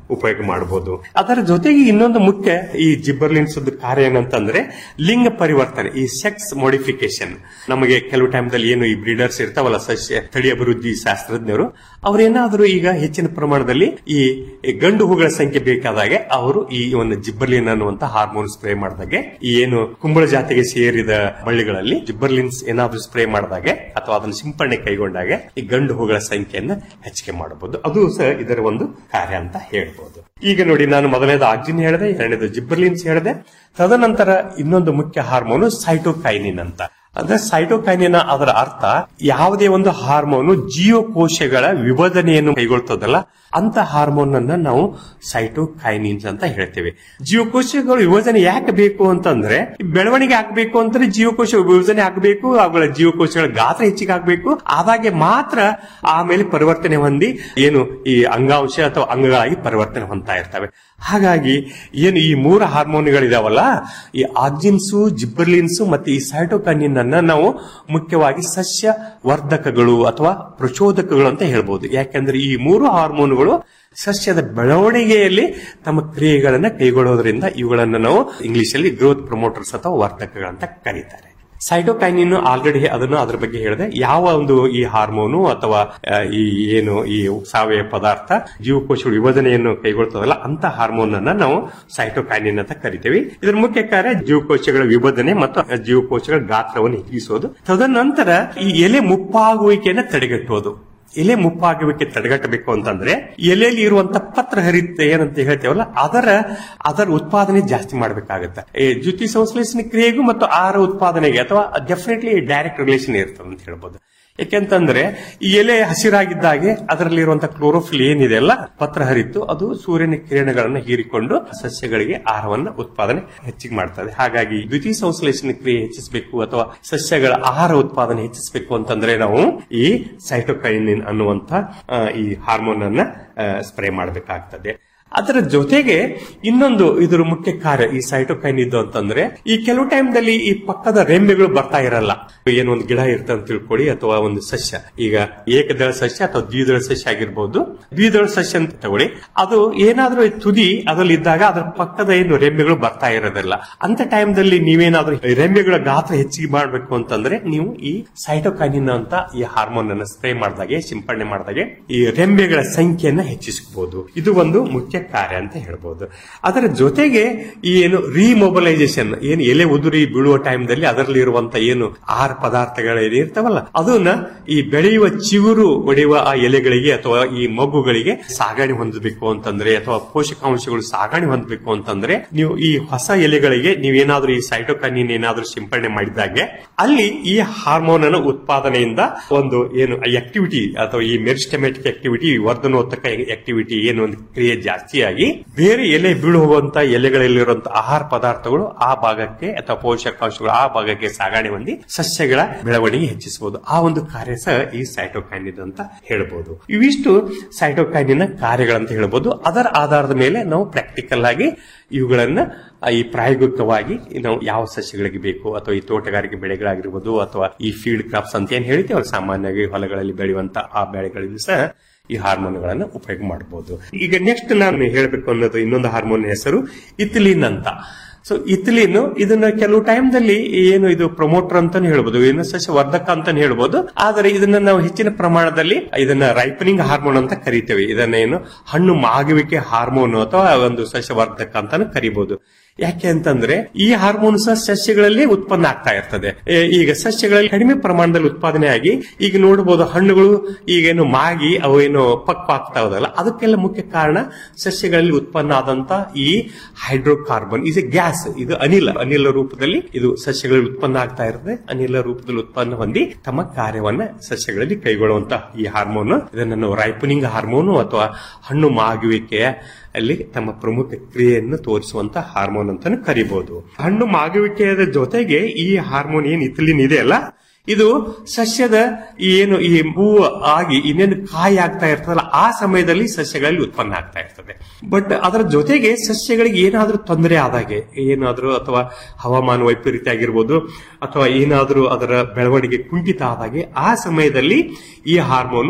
Speaker 21: ಉಪಯೋಗ ಮಾಡಬಹುದು ಅದರ ಜೊತೆಗೆ ಇನ್ನೊಂದು ಮುಖ್ಯ ಈ ಜಿಬ್ಬರ್ಲಿನ್ಸ್ ಕಾರ್ಯ ಏನಂತಂದ್ರೆ ಲಿಂಗ ಪರಿವರ್ತನೆ ಈ ಸೆಕ್ಸ್ ಮಾಡಿಫಿಕೇಶನ್ ನಮಗೆ ಕೆಲವು ಟೈಮ್ದಲ್ಲಿ ಏನು ಈ ಬ್ರೀಡರ್ಸ್ ಇರ್ತಾವಲ್ಲ ಸಸ್ಯ ತಳಿ ಅಭಿವೃದ್ಧಿ ಶಾಸ್ತ್ರಜ್ಞರು ಅವರೇನಾದ್ರೂ ಈಗ ಹೆಚ್ಚಿನ ಪ್ರಮಾಣದಲ್ಲಿ ಈ ಗಂಡು ಹೂಗಳ ಸಂಖ್ಯೆ ಬೇಕಾದಾಗೆ ಅವರು ಈ ಒಂದು ಜಿಬ್ಬರ್ಲಿನ್ ಅನ್ನುವಂತ ಹಾರ್ಮೋನ್ ಸ್ಪ್ರೇ ಮಾಡಿದಾಗೆ ಈ ಏನು ಕುಂಬಳ ಜಾತಿಗೆ ಸೇರಿದ ಬಳ್ಳಿಗಳಲ್ಲಿ ಜಿಬ್ಬರ್ಲಿನ್ಸ್ ಏನಾದ್ರೂ ಸ್ಪ್ರೇ ಮಾಡಿದಾಗೆ ಅಥವಾ ಅದನ್ನು ಸಿಂಪಡಣೆ ಕೈಗೊಂಡಾಗೆ ಈ ಗಂಡು ಹೂಗಳ ಸಂಖ್ಯೆಯನ್ನ ಹೆಚ್ಚಿಗೆ ಮಾಡಬಹುದು ಅದು ಸಹ ಇದರ ಒಂದು ಕಾರ್ಯ ಅಂತ ಹೇಳ್ಬೋದು ಈಗ ನೋಡಿ ನಾನು ಮೊದಲನೇದು ಆಕ್ಸಿನ್ ಹೇಳಿದೆ ಎರಡನೇದು ಜಿಬ್ಬರ್ಲಿನ್ಸ್ ಹೇಳಿದೆ ತದನಂತರ ಇನ್ನೊಂದು ಮುಖ್ಯ ಹಾರ್ಮೋನು ಸೈಟೋಕೈನಿನ್ ಅಂತ ಅಂದ್ರೆ ಸೈಟೋಕೈನಿನ ಅದರ ಅರ್ಥ ಯಾವುದೇ ಒಂದು ಹಾರ್ಮೋನು ಜೀವಕೋಶಗಳ ವಿಭಜನೆಯನ್ನು ಕೈಗೊಳ್ತದಲ್ಲ ಅಂತ ಹಾರ್ಮೋನ್ ಅನ್ನ ನಾವು ಸೈಟೋಕೈನಿನ್ಸ್ ಅಂತ ಹೇಳ್ತೇವೆ ಜೀವಕೋಶಗಳು ವಿಭಜನೆ ಯಾಕೆ ಬೇಕು ಅಂತಂದ್ರೆ ಬೆಳವಣಿಗೆ ಆಗ್ಬೇಕು ಅಂದ್ರೆ ಜೀವಕೋಶ ವಿಭಜನೆ ಆಗ್ಬೇಕು ಅವುಗಳ ಜೀವಕೋಶಗಳ ಗಾತ್ರ ಹೆಚ್ಚಿಗೆ ಆಗ್ಬೇಕು ಆದಾಗೆ ಮಾತ್ರ ಆಮೇಲೆ ಪರಿವರ್ತನೆ ಹೊಂದಿ ಏನು ಈ ಅಂಗಾಂಶ ಅಥವಾ ಅಂಗಗಳಾಗಿ ಪರಿವರ್ತನೆ ಹೊಂದ್ತಾ ಇರ್ತವೆ ಹಾಗಾಗಿ ಏನು ಈ ಮೂರು ಹಾರ್ಮೋನ್ಗಳಿದಾವಲ್ಲ ಈ ಆಕ್ಸಿನ್ಸು ಜಿಬ್ಬರ್ಲಿನ್ಸು ಮತ್ತೆ ಈ ಸೈಟೋಕನಿನ್ ಅನ್ನ ನಾವು ಮುಖ್ಯವಾಗಿ ಸಸ್ಯ ವರ್ಧಕಗಳು ಅಥವಾ ಪ್ರಚೋದಕಗಳು ಅಂತ ಹೇಳ್ಬೋದು ಯಾಕಂದ್ರೆ ಈ ಮೂರು ಹಾರ್ಮೋನ್ಗಳು ಸಸ್ಯದ ಬೆಳವಣಿಗೆಯಲ್ಲಿ ತಮ್ಮ ಕ್ರಿಯೆಗಳನ್ನ ಕೈಗೊಳ್ಳೋದ್ರಿಂದ ಇವುಗಳನ್ನ ನಾವು ಇಂಗ್ಲಿಷ್ ಅಲ್ಲಿ ಗ್ರೋತ್ ಪ್ರಮೋಟರ್ಸ್ ಅಥವಾ ವರ್ಧಕಗಳಂತ ಕರೀತಾರೆ ಸೈಟೋಕೈನಿನ್ ಆಲ್ರೆಡಿ ಅದನ್ನು ಅದ್ರ ಬಗ್ಗೆ ಹೇಳಿದೆ ಯಾವ ಒಂದು ಈ ಹಾರ್ಮೋನು ಅಥವಾ ಆ, ಈ ಏನು ಈ ಸಾವಯವ ಪದಾರ್ಥ ಜೀವಕೋಶಗಳ ವಿಭಜನೆಯನ್ನು ಕೈಗೊಳ್ತದಲ್ಲ ಅಂತ ಹಾರ್ಮೋನ್ ಅನ್ನ ನಾವು ಸೈಟೋಕೈನಿನ್ ಅಂತ ಕರಿತೀವಿ ಇದರ ಮುಖ್ಯ ಕಾರ್ಯ ಜೀವಕೋಶಗಳ ವಿಭಜನೆ ಮತ್ತು ಜೀವಕೋಶಗಳ ಗಾತ್ರವನ್ನು ಹೆಚ್ಚಿಸೋದು ತದನಂತರ ಈ ಎಲೆ ಮುಪ್ಪಾಗುವಿಕೆಯನ್ನು ತಡೆಗಟ್ಟುವುದು ಎಲೆ ಮುಪ್ಪಾಗುವಿಕೆ ತಡೆಗಟ್ಟಬೇಕು ಅಂತಂದ್ರೆ ಎಲೆಯಲ್ಲಿ ಇರುವಂತ ಪತ್ರ ಹರಿತೆ ಏನಂತ ಹೇಳ್ತೇವಲ್ಲ ಅದರ ಅದರ ಉತ್ಪಾದನೆ ಜಾಸ್ತಿ ಮಾಡಬೇಕಾಗತ್ತೆ ಈ ದ್ಯುತಿ ಸಂಶ್ಲೇಷಣೆ ಕ್ರಿಯೆಗೂ ಮತ್ತು ಆಹಾರ ಉತ್ಪಾದನೆಗೆ ಅಥವಾ ಡೆಫಿನೆಟ್ಲಿ ಡೈರೆಕ್ಟ್ ರಿಲೇಷನ್ ಇರ್ತದೆ ಅಂತ ಹೇಳ್ಬೋದು ಯಾಕೆಂತಂದ್ರೆ ಈ ಎಲೆ ಹಸಿರಾಗಿದ್ದಾಗೆ ಅದರಲ್ಲಿರುವಂತಹ ಕ್ಲೋರೋಫಿಲ್ ಏನಿದೆ ಅಲ್ಲ ಪತ್ರ ಹರಿತು ಅದು ಸೂರ್ಯನ ಕಿರಣಗಳನ್ನು ಹೀರಿಕೊಂಡು ಸಸ್ಯಗಳಿಗೆ ಆಹಾರವನ್ನ ಉತ್ಪಾದನೆ ಹೆಚ್ಚಿಗೆ ಮಾಡ್ತದೆ ಹಾಗಾಗಿ ದ್ವಿತೀಯ ಸಂಶ್ಲೇಷಣೆ ಕ್ರಿಯೆ ಹೆಚ್ಚಿಸಬೇಕು ಅಥವಾ ಸಸ್ಯಗಳ ಆಹಾರ ಉತ್ಪಾದನೆ ಹೆಚ್ಚಿಸಬೇಕು ಅಂತಂದ್ರೆ ನಾವು ಈ ಸೈಟೋಕೈನಿನ್ ಅನ್ನುವಂತ ಆ, ಈ ಹಾರ್ಮೋನ್ ಅನ್ನ ಸ್ಪ್ರೇ ಮಾಡಬೇಕಾಗ್ತದೆ ಅದರ ಜೊತೆಗೆ ಇನ್ನೊಂದು ಇದರ ಮುಖ್ಯ ಕಾರ್ಯ ಈ ಸೈಟೋಕೈನ್ ಇದ್ದು ಅಂತಂದ್ರೆ ಈ ಕೆಲವು ಟೈಮ್ದಲ್ಲಿ ಈ ಪಕ್ಕದ ರೆಂಬೆಗಳು ಬರ್ತಾ ಇರಲ್ಲ ಏನೋ ಒಂದು ಗಿಡ ಇರ್ತದೆ ಅಂತ ತಿಳ್ಕೊಳ್ಳಿ ಅಥವಾ ಒಂದು ಸಸ್ಯ ಈಗ ಏಕದಳ ಸಸ್ಯ ಅಥವಾ ದ್ವಿದಳ ಸಸ್ಯ ಆಗಿರ್ಬೋದು ದ್ವಿದಳ ಸಸ್ಯ ಅಂತ ತಗೊಳ್ಳಿ ಅದು ಏನಾದ್ರೂ ಈ ತುದಿ ಅದ್ರಲ್ಲಿ ಇದ್ದಾಗ ಅದರ ಪಕ್ಕದ ಏನು ರೆಂಬೆಗಳು ಬರ್ತಾ ಇರೋದಿಲ್ಲ ಅಂತ ಟೈಮ್ದಲ್ಲಿ ನೀವೇನಾದ್ರೂ ಈ ರೆಂಬೆಗಳ ಗಾತ್ರ ಹೆಚ್ಚಿಗೆ ಮಾಡಬೇಕು ಅಂತಂದ್ರೆ ನೀವು ಈ ಸೈಟೋಕೈನಿನ್ ಅಂತ ಈ ಹಾರ್ಮೋನ್ ಅನ್ನು ಸ್ಪ್ರೇ ಮಾಡಿದಾಗೆ ಸಿಂಪಡಣೆ ಮಾಡಿದಾಗೆ ಈ ರೆಂಬೆಗಳ ಸಂಖ್ಯೆಯನ್ನ ಹೆಚ್ಚಿಸಬಹುದು ಇದು ಒಂದು ಮುಖ್ಯ ಕಾರ್ಯ ಅಂತ ಹೇಳ್ಬೋದು ಅದರ ಜೊತೆಗೆ ಈ ಏನು ರಿಮೊಬಲೈಸೇಷನ್ ಏನು ಎಲೆ ಉದುರಿ ಬೀಳುವ ಟೈಮ್ದಲ್ಲಿ ಅದರಲ್ಲಿ ಇರುವಂತ ಏನು ಆಹಾರ ಪದಾರ್ಥಗಳು ಏನು ಇರ್ತಾವಲ್ಲ ಅದನ್ನ ಈ ಬೆಳೆಯುವ ಚಿಗುರು ಒಡೆಯುವ ಆ ಎಲೆಗಳಿಗೆ ಅಥವಾ ಈ ಮಗುಗಳಿಗೆ ಸಾಗಣೆ ಹೊಂದಬೇಕು ಅಂತಂದ್ರೆ ಅಥವಾ ಪೋಷಕಾಂಶಗಳು ಸಾಗಣೆ ಹೊಂದಬೇಕು ಅಂತಂದ್ರೆ ನೀವು ಈ ಹೊಸ ಎಲೆಗಳಿಗೆ ನೀವೇನಾದ್ರೂ ಈ ಸೈಟೋಕನಿನ್ ಏನಾದ್ರೂ ಸಿಂಪಡಣೆ ಮಾಡಿದಾಗೆ ಅಲ್ಲಿ ಈ ಹಾರ್ಮೋನ್ ಅನ್ನು ಉತ್ಪಾದನೆಯಿಂದ ಒಂದು ಏನು ಆಕ್ಟಿವಿಟಿ ಅಥವಾ ಈ ಮೆರಿಸ್ಟಮೆಟಿಕ್ ಆಕ್ಟಿವಿಟಿ ವರ್ಧನೋತ್ತಕ ಆಕ್ಟಿವಿಟಿ ಏನು ಒಂದು ಕ್ರಿಯೆ ಜಾಸ್ತಿಯಾಗಿ ಬೇರೆ ಎಲೆ ಬೀಳುವಂತ ಎಲೆಗಳಲ್ಲಿರುವಂತ ಆಹಾರ ಪದಾರ್ಥಗಳು ಆ ಭಾಗಕ್ಕೆ ಅಥವಾ ಪೋಷಕಾಂಶಗಳು ಆ ಭಾಗಕ್ಕೆ ಸಾಗಣೆ ಹೊಂದಿ ಸಸ್ಯಗಳ ಬೆಳವಣಿಗೆ ಹೆಚ್ಚಿಸಬಹುದು ಆ ಒಂದು ಕಾರ್ಯ ಸಹ ಈ ಸೈಟೋಕೈನಿನ್ ಅಂತ ಹೇಳ್ಬೋದು ಇವಿಷ್ಟು ಸೈಟೋಕೈನಿನ ಕಾರ್ಯಗಳಂತ ಹೇಳ್ಬೋದು ಅದರ ಆಧಾರದ ಮೇಲೆ ನಾವು ಪ್ರಾಕ್ಟಿಕಲ್ ಆಗಿ ಇವುಗಳನ್ನ ಆ, ಈ ಪ್ರಾಯೋಗಿಕವಾಗಿ ನಾವು ಯಾವ ಸಸ್ಯಗಳಿಗೆ ಬೇಕು ಅಥವಾ ಈ ತೋಟಗಾರಿಕೆ ಬೆಳೆಗಳಾಗಿರ್ಬೋದು ಅಥವಾ ಈ ಫೀಲ್ಡ್ ಕ್ರಾಪ್ಸ್ ಅಂತ ಏನ್ ಹೇಳ್ತೀವಲ್ಲ ಸಾಮಾನ್ಯವಾಗಿ ಹೊಲಗಳಲ್ಲಿ ಬೆಳೆಯುವಂತ ಆ ಬೆಳೆಗಳಲ್ಲಿ ಸಹ ಈ ಹಾರ್ಮೋನ್ಗಳನ್ನು ಉಪಯೋಗ ಮಾಡಬಹುದು ಈಗ ನೆಕ್ಸ್ಟ್ ನಾನು ಹೇಳಬೇಕು ಅನ್ನೋದು ಇನ್ನೊಂದು ಹಾರ್ಮೋನ್ ಹೆಸರು ಇಥಿಲಿನ್ ಅಂತ ಸೊ ಇಥಿಲಿನ್ ಇದನ್ನ ಕೆಲವು ಟೈಮ್ದಲ್ಲಿ ಏನು ಇದು ಪ್ರಮೋಟರ್ ಅಂತಾನೆ ಹೇಳ್ಬೋದು ಏನು ಸಸ್ಯ ವರ್ಧಕ ಅಂತಾನೆ ಹೇಳ್ಬೋದು ಆದರೆ ಇದನ್ನ ನಾವು ಹೆಚ್ಚಿನ ಪ್ರಮಾಣದಲ್ಲಿ ಇದನ್ನ ರೈಪನಿಂಗ್ ಹಾರ್ಮೋನ್ ಅಂತ ಕರಿತೇವೆ ಇದನ್ನ ಏನು ಹಣ್ಣು ಮಾಗುವಿಕೆ ಹಾರ್ಮೋನ್ ಅಥವಾ ಒಂದು ಸಸ್ಯ ವರ್ಧಕ ಅಂತಾನು ಕರಿಬಹುದು ಯಾಕೆ ಅಂತಂದ್ರೆ ಈ ಹಾರ್ಮೋನ್ ಸಹ ಸಸ್ಯಗಳಲ್ಲಿ ಉತ್ಪನ್ನ ಆಗ್ತಾ ಇರ್ತದೆ ಏ, ಈಗ ಸಸ್ಯಗಳಲ್ಲಿ ಕಡಿಮೆ ಪ್ರಮಾಣದಲ್ಲಿ ಉತ್ಪಾದನೆ ಆಗಿ ಈಗ ನೋಡಬಹುದು ಹಣ್ಣುಗಳು ಈಗೇನು ಮಾಗಿ ಅವು ಏನು ಪಕ್ವ ಆಗ್ತಾ ಹೋದಲ್ಲ ಅದಕ್ಕೆಲ್ಲ ಮುಖ್ಯ ಕಾರಣ ಸಸ್ಯಗಳಲ್ಲಿ ಉತ್ಪನ್ನ ಆದಂತ ಈ ಹೈಡ್ರೋಕಾರ್ಬನ್ ಇಸ್ ಎ ಗ್ಯಾಸ್ ಇದು ಅನಿಲ ಅನಿಲ ರೂಪದಲ್ಲಿ ಇದು ಸಸ್ಯಗಳಲ್ಲಿ ಉತ್ಪನ್ನ ಆಗ್ತಾ ಇರ್ತದೆ ಅನಿಲ ರೂಪದಲ್ಲಿ ಉತ್ಪನ್ನ ಹೊಂದಿ ತಮ್ಮ ಕಾರ್ಯವನ್ನ ಸಸ್ಯಗಳಲ್ಲಿ ಕೈಗೊಳ್ಳುವಂತ ಈ ಹಾರ್ಮೋನ್ ಇದನ್ನು ನಾವು ರೈಪನಿಂಗ್ ಹಾರ್ಮೋನು ಅಥವಾ ಹಣ್ಣು ಮಾಗುವಿಕೆಯ ಅಲ್ಲಿ ತಮ್ಮ ಪ್ರಮುಖ ಕ್ರಿಯೆಯನ್ನು ತೋರಿಸುವಂತ ಹಾರ್ಮೋನ್ ಅಂತಾನು ಕರಿಬಹುದು ಹಣ್ಣು ಮಾಗುವಿಕೆಯ ಜೊತೆಗೆ ಈ ಹಾರ್ಮೋನ್ ಏನ್ ಇಥಿಲಿನ್ ಇದೆ ಅಲ್ಲ ಇದು ಸಸ್ಯದ ಏನು ಈ ಹೂವು ಆಗಿ ಇನ್ನೇನು ಕಾಯಿ ಆಗ್ತಾ ಇರ್ತದಲ್ಲ ಆ ಸಮಯದಲ್ಲಿ ಸಸ್ಯಗಳಲ್ಲಿ ಉತ್ಪನ್ನ ಆಗ್ತಾ ಇರ್ತದೆ ಬಟ್ ಅದರ ಜೊತೆಗೆ ಸಸ್ಯಗಳಿಗೆ ಏನಾದ್ರೂ ತೊಂದರೆ ಆದಾಗೆ ಏನಾದ್ರೂ ಅಥವಾ ಹವಾಮಾನ ವೈಪರೀತ್ಯ ಆಗಿರ್ಬೋದು ಅಥವಾ ಏನಾದ್ರೂ ಅದರ ಬೆಳವಣಿಗೆ ಕುಂಠಿತ ಆದಾಗೆ ಆ ಸಮಯದಲ್ಲಿ ಈ ಹಾರ್ಮೋನು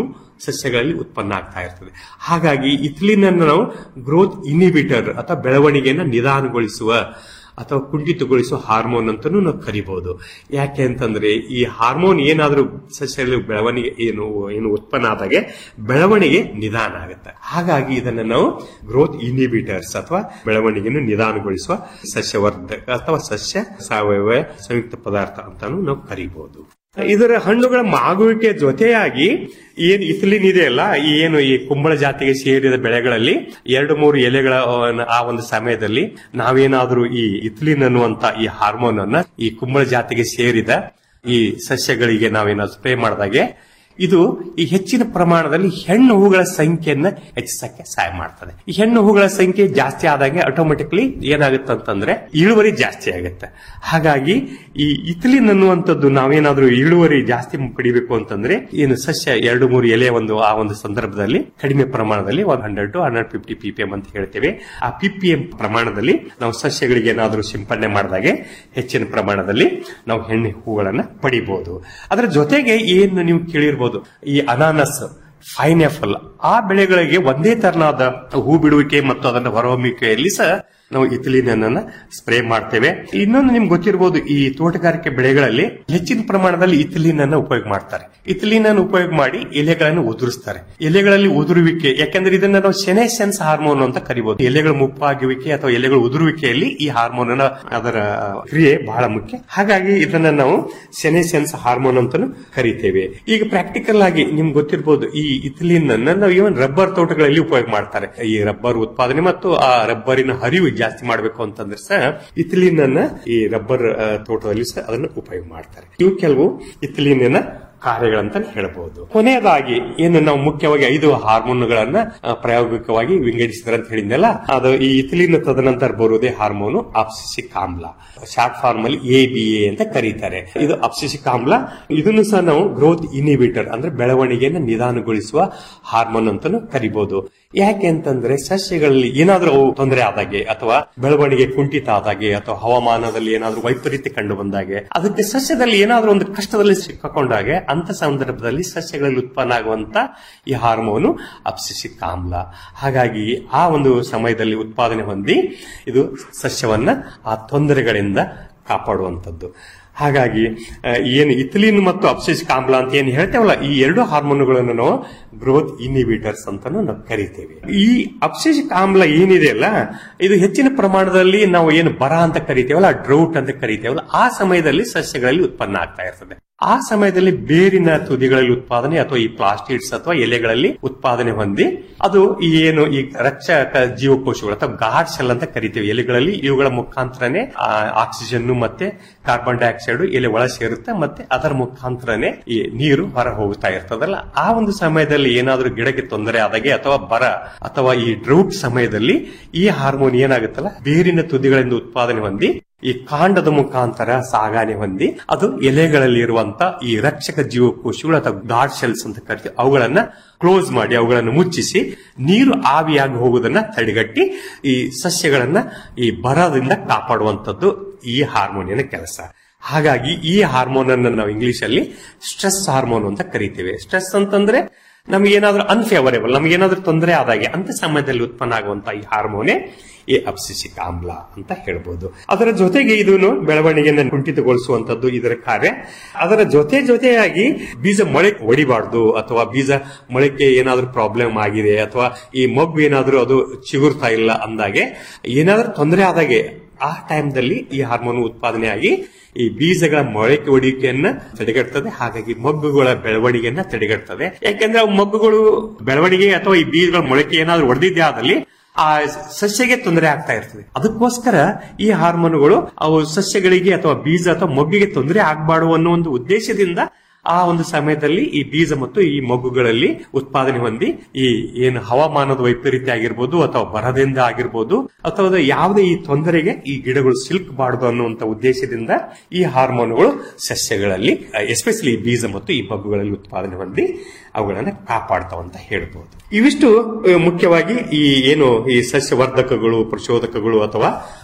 Speaker 21: ಸಸ್ಯಗಳಲ್ಲಿ ಉತ್ಪನ್ನ ಆಗ್ತಾ ಇರ್ತದೆ ಹಾಗಾಗಿ ಇಥಿಲಿನ್ ಅನ್ನು ನಾವು ಗ್ರೋತ್ ಇನಿಬಿಟರ್ ಅಥವಾ ಬೆಳವಣಿಗೆಯನ್ನು ನಿಧಾನಗೊಳಿಸುವ ಅಥವಾ ಕುಂಠಿತಗೊಳಿಸುವ ಹಾರ್ಮೋನ್ ಅಂತಾನೂ ನಾವು ಕರಿಬಹುದು ಯಾಕೆ ಅಂತಂದ್ರೆ ಈ ಹಾರ್ಮೋನ್ ಏನಾದ್ರೂ ಸಸ್ಯಗಳಲ್ಲಿ ಬೆಳವಣಿಗೆ ಏನು ಏನು ಉತ್ಪನ್ನ ಆದಾಗೆ ಬೆಳವಣಿಗೆ ನಿಧಾನ ಆಗುತ್ತೆ ಹಾಗಾಗಿ ಇದನ್ನ ನಾವು ಗ್ರೋತ್ ಇನಿಬಿಟರ್ಸ್ ಅಥವಾ ಬೆಳವಣಿಗೆಯನ್ನು ನಿಧಾನಗೊಳಿಸುವ ಸಸ್ಯವರ್ಧಕ ಅಥವಾ ಸಸ್ಯ ಸಾವಯವ ಸಂಯುಕ್ತ ಪದಾರ್ಥ ಅಂತಾನು ನಾವು ಕರಿಬಹುದು ಇದರ ಹಣ್ಣುಗಳ ಮಾಗುವಿಕೆ ಜೊತೆಯಾಗಿ ಏನ್ ಇಥಿಲಿನ್ ಇದೆಯಲ್ಲ ಈ ಏನು ಈ ಕುಂಬಳ ಜಾತಿಗೆ ಸೇರಿದ ಬೆಳೆಗಳಲ್ಲಿ ಎರಡು ಮೂರು ಎಲೆಗಳ ಅಹ್, ಆ ಒಂದು ಸಮಯದಲ್ಲಿ ನಾವೇನಾದ್ರೂ ಈ ಇಥಿಲಿನ್ ಅನ್ನುವಂತ ಈ ಹಾರ್ಮೋನ್ ಅನ್ನ ಈ ಕುಂಬಳ ಜಾತಿಗೆ ಸೇರಿದ ಈ ಸಸ್ಯಗಳಿಗೆ ನಾವೇನಾದ್ರು ಸ್ಪ್ರೇ ಮಾಡಿದಾಗೆ ಇದು ಈ ಹೆಚ್ಚಿನ ಪ್ರಮಾಣದಲ್ಲಿ ಹೆಣ್ಣು ಹೂಗಳ ಸಂಖ್ಯೆಯನ್ನ ಹೆಚ್ಚಿಸಕ್ಕೆ ಸಹಾಯ ಮಾಡ್ತದೆ ಈ ಹೆಣ್ಣು ಹೂಗಳ ಸಂಖ್ಯೆ ಜಾಸ್ತಿ ಆದಾಗೆ ಆಟೋಮೆಟಿಕ್ಲಿ ಏನಾಗುತ್ತೆ ಅಂತಂದ್ರೆ ಇಳುವರಿ ಜಾಸ್ತಿ ಆಗುತ್ತೆ ಹಾಗಾಗಿ ಈ ಇಥಿಲಿನ್ ಅನ್ನುವಂಥದ್ದು ನಾವೇನಾದ್ರೂ ಇಳುವರಿ ಜಾಸ್ತಿ ಪಡಿಬೇಕು ಅಂತಂದ್ರೆ ಏನು ಸಸ್ಯ ಎರಡು ಮೂರು ಎಲೆ ಒಂದು ಆ ಒಂದು ಸಂದರ್ಭದಲ್ಲಿ ಕಡಿಮೆ ಪ್ರಮಾಣದಲ್ಲಿ one hundred two hundred fifty P P M ಅಂತ ಹೇಳ್ತೇವೆ ಆ ಪಿ ಪಿ ಎಂ ಪ್ರಮಾಣದಲ್ಲಿ ನಾವು ಸಸ್ಯಗಳಿಗೆ ಏನಾದ್ರೂ ಸಿಂಪಡಣೆ ಮಾಡಿದಾಗೆ ಹೆಚ್ಚಿನ ಪ್ರಮಾಣದಲ್ಲಿ ನಾವು ಹೆಣ್ಣು ಹೂಗಳನ್ನ ಪಡಿಬಹುದು ಅದರ ಜೊತೆಗೆ ಏನು ನೀವು ಕೇಳಿರ್ಬೋದು ಈ ಅನಾನಸ್ ಫೈನಾಪಲ್ ಆ ಬೆಳೆಗಳಿಗೆ ಒಂದೇ ತರನಾದ ಹೂ ಬಿಡುವಿಕೆ ಮತ್ತು ಅದನ್ನ ಹೊರಹೊಮ್ಮಿಕೆಯಲ್ಲಿ ಸಹ ನಾವು ಇಥಿಲಿನ್ ಅನ್ನ ಸ್ಪ್ರೇ ಮಾಡ್ತೇವೆ ಇನ್ನೊಂದು ನಿಮ್ಗೆ ಗೊತ್ತಿರಬಹುದು ಈ ತೋಟಗಾರಿಕೆ ಬೆಳೆಗಳಲ್ಲಿ ಹೆಚ್ಚಿನ ಪ್ರಮಾಣದಲ್ಲಿ ಇಥಿಲಿನ್ ಅನ್ನ ಉಪಯೋಗ ಮಾಡ್ತಾರೆ ಇಥಿಲಿನ್ ಅನ್ನು ಉಪಯೋಗ ಮಾಡಿ ಎಲೆಗಳನ್ನು ಉದುರಿಸ್ತಾರೆ ಎಲೆಗಳಲ್ಲಿ ಉದುರುವಿಕೆ ಯಾಕಂದ್ರೆ ಇದನ್ನ ನಾವು ಸೆನೆಸೆನ್ಸ್ ಹಾರ್ಮೋನ್ ಅಂತ ಕರಿಬಹುದು ಎಲೆಗಳ ಮುಪ್ಪಾಗುವಿಕೆ ಅಥವಾ ಎಲೆಗಳ ಉದುರುವಿಕೆಯಲ್ಲಿ ಈ ಹಾರ್ಮೋನ್ ಅನ್ನ ಅದರ ಕ್ರಿಯೆ ಬಹಳ ಮುಖ್ಯ ಹಾಗಾಗಿ ಇದನ್ನ ನಾವು ಸೆನೆಸೆನ್ಸ್ ಹಾರ್ಮೋನ್ ಅಂತಾನು ಕರಿತೇವೆ ಈಗ ಪ್ರಾಕ್ಟಿಕಲ್ ಆಗಿ ನಿಮ್ಗೆ ಗೊತ್ತಿರಬಹುದು ಈ ಇಥಿಲಿನ್ ಅನ್ನ ನಾವು ಇವನ್ ರಬ್ಬರ್ ತೋಟಗಳಲ್ಲಿ ಉಪಯೋಗ ಮಾಡ್ತಾರೆ ಈ ರಬ್ಬರ್ ಉತ್ಪಾದನೆ ಮತ್ತು ಆ ರಬ್ಬರಿನ ಹರಿವು ಜಾಸ್ತಿ ಮಾಡಬೇಕು ಅಂತಂದ್ರೆ ಸಹ ಇಥಿಲಿನ್ ಅನ್ನ ಈ ರಬ್ಬರ್ ಆ, ತೋಟದಲ್ಲಿ ಸಹ ಅದನ್ನು ಉಪಯೋಗ ಮಾಡ್ತಾರೆ ಇವು ಕೆಲವು ಇಥಿಲಿನ್ ಕಾರ್ಯಗಳಂತ ಹೇಳಬಹುದು ಕೊನೆಯದಾಗಿ ಏನು ನಾವು ಮುಖ್ಯವಾಗಿ ಐದು ಹಾರ್ಮೋನ್ಗಳನ್ನ ಆ, ಪ್ರಾಯೋಗಿಕವಾಗಿ ವಿಂಗಡಿಸಿದ್ರೆ ಅಂತ ಹೇಳಿದ್ನಲ್ಲ ಅದು ಈ ಇಥಿಲಿನ್ ತದನಂತರ ಬರುವುದೇ ಹಾರ್ಮೋನು ಅಪ್ಸಿಸಿಕ್ ಆಮ್ಲ ಶಾರ್ಟ್ ಫಾರ್ಮ್ ಅಲ್ಲಿ ಎ ಬಿ ಎ ಅಂತ ಕರೀತಾರೆ ಇದು ಅಪ್ಸಿಸಿಕ್ ಆಮ್ಲ ಇದನ್ನು ಸಹ ನಾವು ಗ್ರೋತ್ ಇನಿಬಿಟರ್ ಅಂದ್ರೆ ಬೆಳವಣಿಗೆಯನ್ನು ನಿಧಾನಗೊಳಿಸುವ ಹಾರ್ಮೋನ್ ಅಂತಾನು ಕರಿಬಹುದು ಯಾಕೆ ಅಂತಂದ್ರೆ ಸಸ್ಯಗಳಲ್ಲಿ ಏನಾದ್ರೂ ಅವು ತೊಂದರೆ ಆದಾಗೆ ಅಥವಾ ಬೆಳವಣಿಗೆ ಕುಂಠಿತ ಆದಾಗೆ ಅಥವಾ ಹವಾಮಾನದಲ್ಲಿ ಏನಾದ್ರೂ ವೈಪರೀತ್ಯ ಕಂಡು ಬಂದಾಗೆ ಅದಕ್ಕೆ ಸಸ್ಯದಲ್ಲಿ ಏನಾದ್ರೂ ಒಂದು ಕಷ್ಟದಲ್ಲಿ ಸಿಕ್ಕಾಕೊಂಡಾಗೆ ಅಂತ ಸಂದರ್ಭದಲ್ಲಿ ಸಸ್ಯಗಳಲ್ಲಿ ಉತ್ಪನ್ನ ಆಗುವಂತ ಈ ಹಾರ್ಮೋನು ಅಪ್ಸಿಸಿಕ್ ಆಮ್ಲ ಹಾಗಾಗಿ ಆ ಒಂದು ಸಮಯದಲ್ಲಿ ಉತ್ಪಾದನೆ ಹೊಂದಿ ಇದು ಸಸ್ಯವನ್ನ ಆ ತೊಂದರೆಗಳಿಂದ ಕಾಪಾಡುವಂಥದ್ದು ಹಾಗಾಗಿ ಆ, ಏನು ಇಥಿಲಿನ್ ಮತ್ತು ಅಪ್ಸಿಸಿಕ್ ಆಮ್ಲ ಅಂತ ಏನು ಹೇಳ್ತೇವಲ್ಲ ಈ ಎರಡು ಹಾರ್ಮೋನುಗಳನ್ನು ನಾವು ಗ್ರೋತ್ ಇನಿಬಿಟರ್ಸ್ ಅಂತಾನು ನಾವು ಕರಿತೇವೆ ಈ ಅಪ್ಸಿಸಿಕ್ ಆಮ್ಲ ಏನಿದೆಯಲ್ಲ ಇದು ಹೆಚ್ಚಿನ ಪ್ರಮಾಣದಲ್ಲಿ ನಾವು ಏನು ಬರ ಅಂತ ಕರಿತೇವಲ್ಲ ಡ್ರೌಟ್ ಅಂತ ಕರಿತೇವಲ್ಲ ಆ ಸಮಯದಲ್ಲಿ ಸಸ್ಯಗಳಲ್ಲಿ ಉತ್ಪನ್ನ ಆಗ್ತಾ ಇರ್ತದೆ ಆ ಸಮಯದಲ್ಲಿ ಬೇರಿನ ತುದಿಗಳಲ್ಲಿ ಉತ್ಪಾದನೆ ಅಥವಾ ಈ ಪ್ಲಾಸ್ಟಿಡ್ಸ್ ಅಥವಾ ಎಲೆಗಳಲ್ಲಿ ಉತ್ಪಾದನೆ ಹೊಂದಿ ಅದು ಈ ಏನು ಈ ರಕ್ಷಕ ಜೀವಕೋಶಗಳು ಅಥವಾ ಗಾರ್ಡ್ ಸೆಲ್ ಅಂತ ಕರಿತೀವಿ ಎಲೆಗಳಲ್ಲಿ ಇವುಗಳ ಮುಖಾಂತರನೇ ಆಕ್ಸಿಜನ್ ಮತ್ತೆ ಕಾರ್ಬನ್ ಡೈಆಕ್ಸೈಡ್ ಎಲೆ ಒಳ ಸೇರುತ್ತೆ ಮತ್ತೆ ಅದರ ಮುಖಾಂತರನೇ ಈ ನೀರು ಹೊರ ಹೋಗ್ತಾ ಇರ್ತದಲ್ಲ ಆ ಒಂದು ಸಮಯದಲ್ಲಿ ಏನಾದ್ರೂ ಗಿಡಕ್ಕೆ ತೊಂದರೆ ಆದಾಗೆ ಅಥವಾ ಬರ ಅಥವಾ ಈ ಡ್ರೌಟ್ ಸಮಯದಲ್ಲಿ ಈ ಹಾರ್ಮೋನ್ ಏನಾಗುತ್ತಲ್ಲ ಬೇರಿನ ತುದಿಗಳಿಂದ ಉತ್ಪಾದನೆ ಹೊಂದಿ ಈ ಕಾಂಡದ ಮುಖಾಂತರ ಸಾಗಾಣೆ ಹೊಂದಿ ಅದು ಎಲೆಗಳಲ್ಲಿ ಇರುವಂತ ಈ ರಕ್ಷಕ ಜೀವಕೋಶಗಳು ಅಥವಾ ಗಾರ್ಡ್ ಸೆಲ್ಸ್ ಅಂತ ಕರಿತೀವಿ ಅವುಗಳನ್ನ ಕ್ಲೋಸ್ ಮಾಡಿ ಅವುಗಳನ್ನು ಮುಚ್ಚಿಸಿ ನೀರು ಆವಿಯಾಗಿ ಹೋಗುವುದನ್ನ ತಡೆಗಟ್ಟಿ ಈ ಸಸ್ಯಗಳನ್ನ ಈ ಬರದಿಂದ ಕಾಪಾಡುವಂತದ್ದು ಈ ಹಾರ್ಮೋನಿಯನ ಕೆಲಸ ಹಾಗಾಗಿ ಈ ಹಾರ್ಮೋನ್ ಅನ್ನು ನಾವು ಇಂಗ್ಲಿಷ್ ಅಲ್ಲಿ ಸ್ಟ್ರೆಸ್ ಹಾರ್ಮೋನ್ ಅಂತ ಕರಿತೇವೆ ಸ್ಟ್ರೆಸ್ ಅಂತಂದ್ರೆ ನಮ್ಗೆ ಏನಾದ್ರೂ ಅನ್ಫೇವರೇಬಲ್ ನಮ್ಗೆ ಏನಾದ್ರೂ ತೊಂದರೆ ಆದಾಗೆ ಅಂತ ಸಮಯದಲ್ಲಿ ಉತ್ಪನ್ನ ಆಗುವಂತ ಈ ಹಾರ್ಮೋನೆ ಈ ಅಪ್ಸಿಸಿಕ್ ಆಮ್ಲ ಅಂತ ಹೇಳ್ಬೋದು ಅದರ ಜೊತೆಗೆ ಇದನ್ನು ಬೆಳವಣಿಗೆಯನ್ನು ಕುಂಠಿತಗೊಳಿಸುವಂತದ್ದು ಇದರ ಕಾರ್ಯ ಅದರ ಜೊತೆ ಜೊತೆಯಾಗಿ ಬೀಜ ಮೊಳೆ ಹೊಡಿಬಾರ್ದು ಅಥವಾ ಬೀಜ ಮೊಳಕೆ ಏನಾದ್ರೂ ಪ್ರಾಬ್ಲಮ್ ಆಗಿದೆ ಅಥವಾ ಈ ಮಗು ಏನಾದ್ರೂ ಅದು ಚಿಗುರ್ತಾ ಇಲ್ಲ ಅಂದಾಗೆ ಏನಾದ್ರೂ ತೊಂದರೆ ಆದಾಗೆ ಆ ಟೈಮ್ದಲ್ಲಿ ಈ ಹಾರ್ಮೋನ್ ಉತ್ಪಾದನೆ ಆಗಿ ಈ ಬೀಜಗಳ ಮೊಳಕೆ ಹೊಡಿಕೆಯನ್ನ ತಡೆಗಟ್ಟುತ್ತದೆ ಹಾಗಾಗಿ ಮಗ್ಗುಗಳ ಬೆಳವಣಿಗೆಯನ್ನ ತಡೆಗಟ್ಟುತ್ತದೆ ಯಾಕೆಂದ್ರೆ ಅವು ಮಗ್ಗುಗಳು ಬೆಳವಣಿಗೆ ಅಥವಾ ಈ ಬೀಜಗಳ ಮೊಳಕೆ ಏನಾದ್ರೂ ಹೊಡೆದಿದ್ದೇ ಆದಲ್ಲಿ ಆ ಸಸ್ಯಗೆ ತೊಂದರೆ ಆಗ್ತಾ ಇರ್ತದೆ ಅದಕ್ಕೋಸ್ಕರ ಈ ಹಾರ್ಮೋನುಗಳು ಅವು ಸಸ್ಯಗಳಿಗೆ ಅಥವಾ ಬೀಜ ಅಥವಾ ಮೊಗ್ಗಿಗೆ ತೊಂದರೆ ಆಗಬಾರ್ದು ಅನ್ನೋ ಒಂದು ಉದ್ದೇಶದಿಂದ ಆ ಒಂದು ಸಮಯದಲ್ಲಿ ಈ ಬೀಜ ಮತ್ತು ಈ ಮಗ್ಗುಗಳಲ್ಲಿ ಉತ್ಪಾದನೆ ಹೊಂದಿ ಈ ಏನು ಹವಾಮಾನದ ವೈಪರೀತ್ಯ ಆಗಿರ್ಬೋದು ಅಥವಾ ಬರದಿಂದ ಆಗಿರ್ಬೋದು ಅಥವಾ ಅದು ಯಾವುದೇ ಈ ತೊಂದರೆಗೆ ಈ ಗಿಡಗಳು ಸಿಲ್ಕಬಾರದು ಅನ್ನುವಂತ ಉದ್ದೇಶದಿಂದ ಈ ಹಾರ್ಮೋನುಗಳು ಸಸ್ಯಗಳಲ್ಲಿ ಎಸ್ಪೆಷಲಿ ಈ ಬೀಜ ಮತ್ತು ಈ ಮಗ್ಗುಗಳಲ್ಲಿ ಉತ್ಪಾದನೆ ಹೊಂದಿ ಅವುಗಳನ್ನ ಕಾಪಾಡ್ತಾವ ಅಂತ ಹೇಳ್ಬೋದು ಇವಿಷ್ಟು ಅಹ್, ಮುಖ್ಯವಾಗಿ ಈ ಏನು ಈ ಸಸ್ಯವರ್ಧಕಗಳು ಪ್ರಚೋದಕಗಳು ಅಥವಾ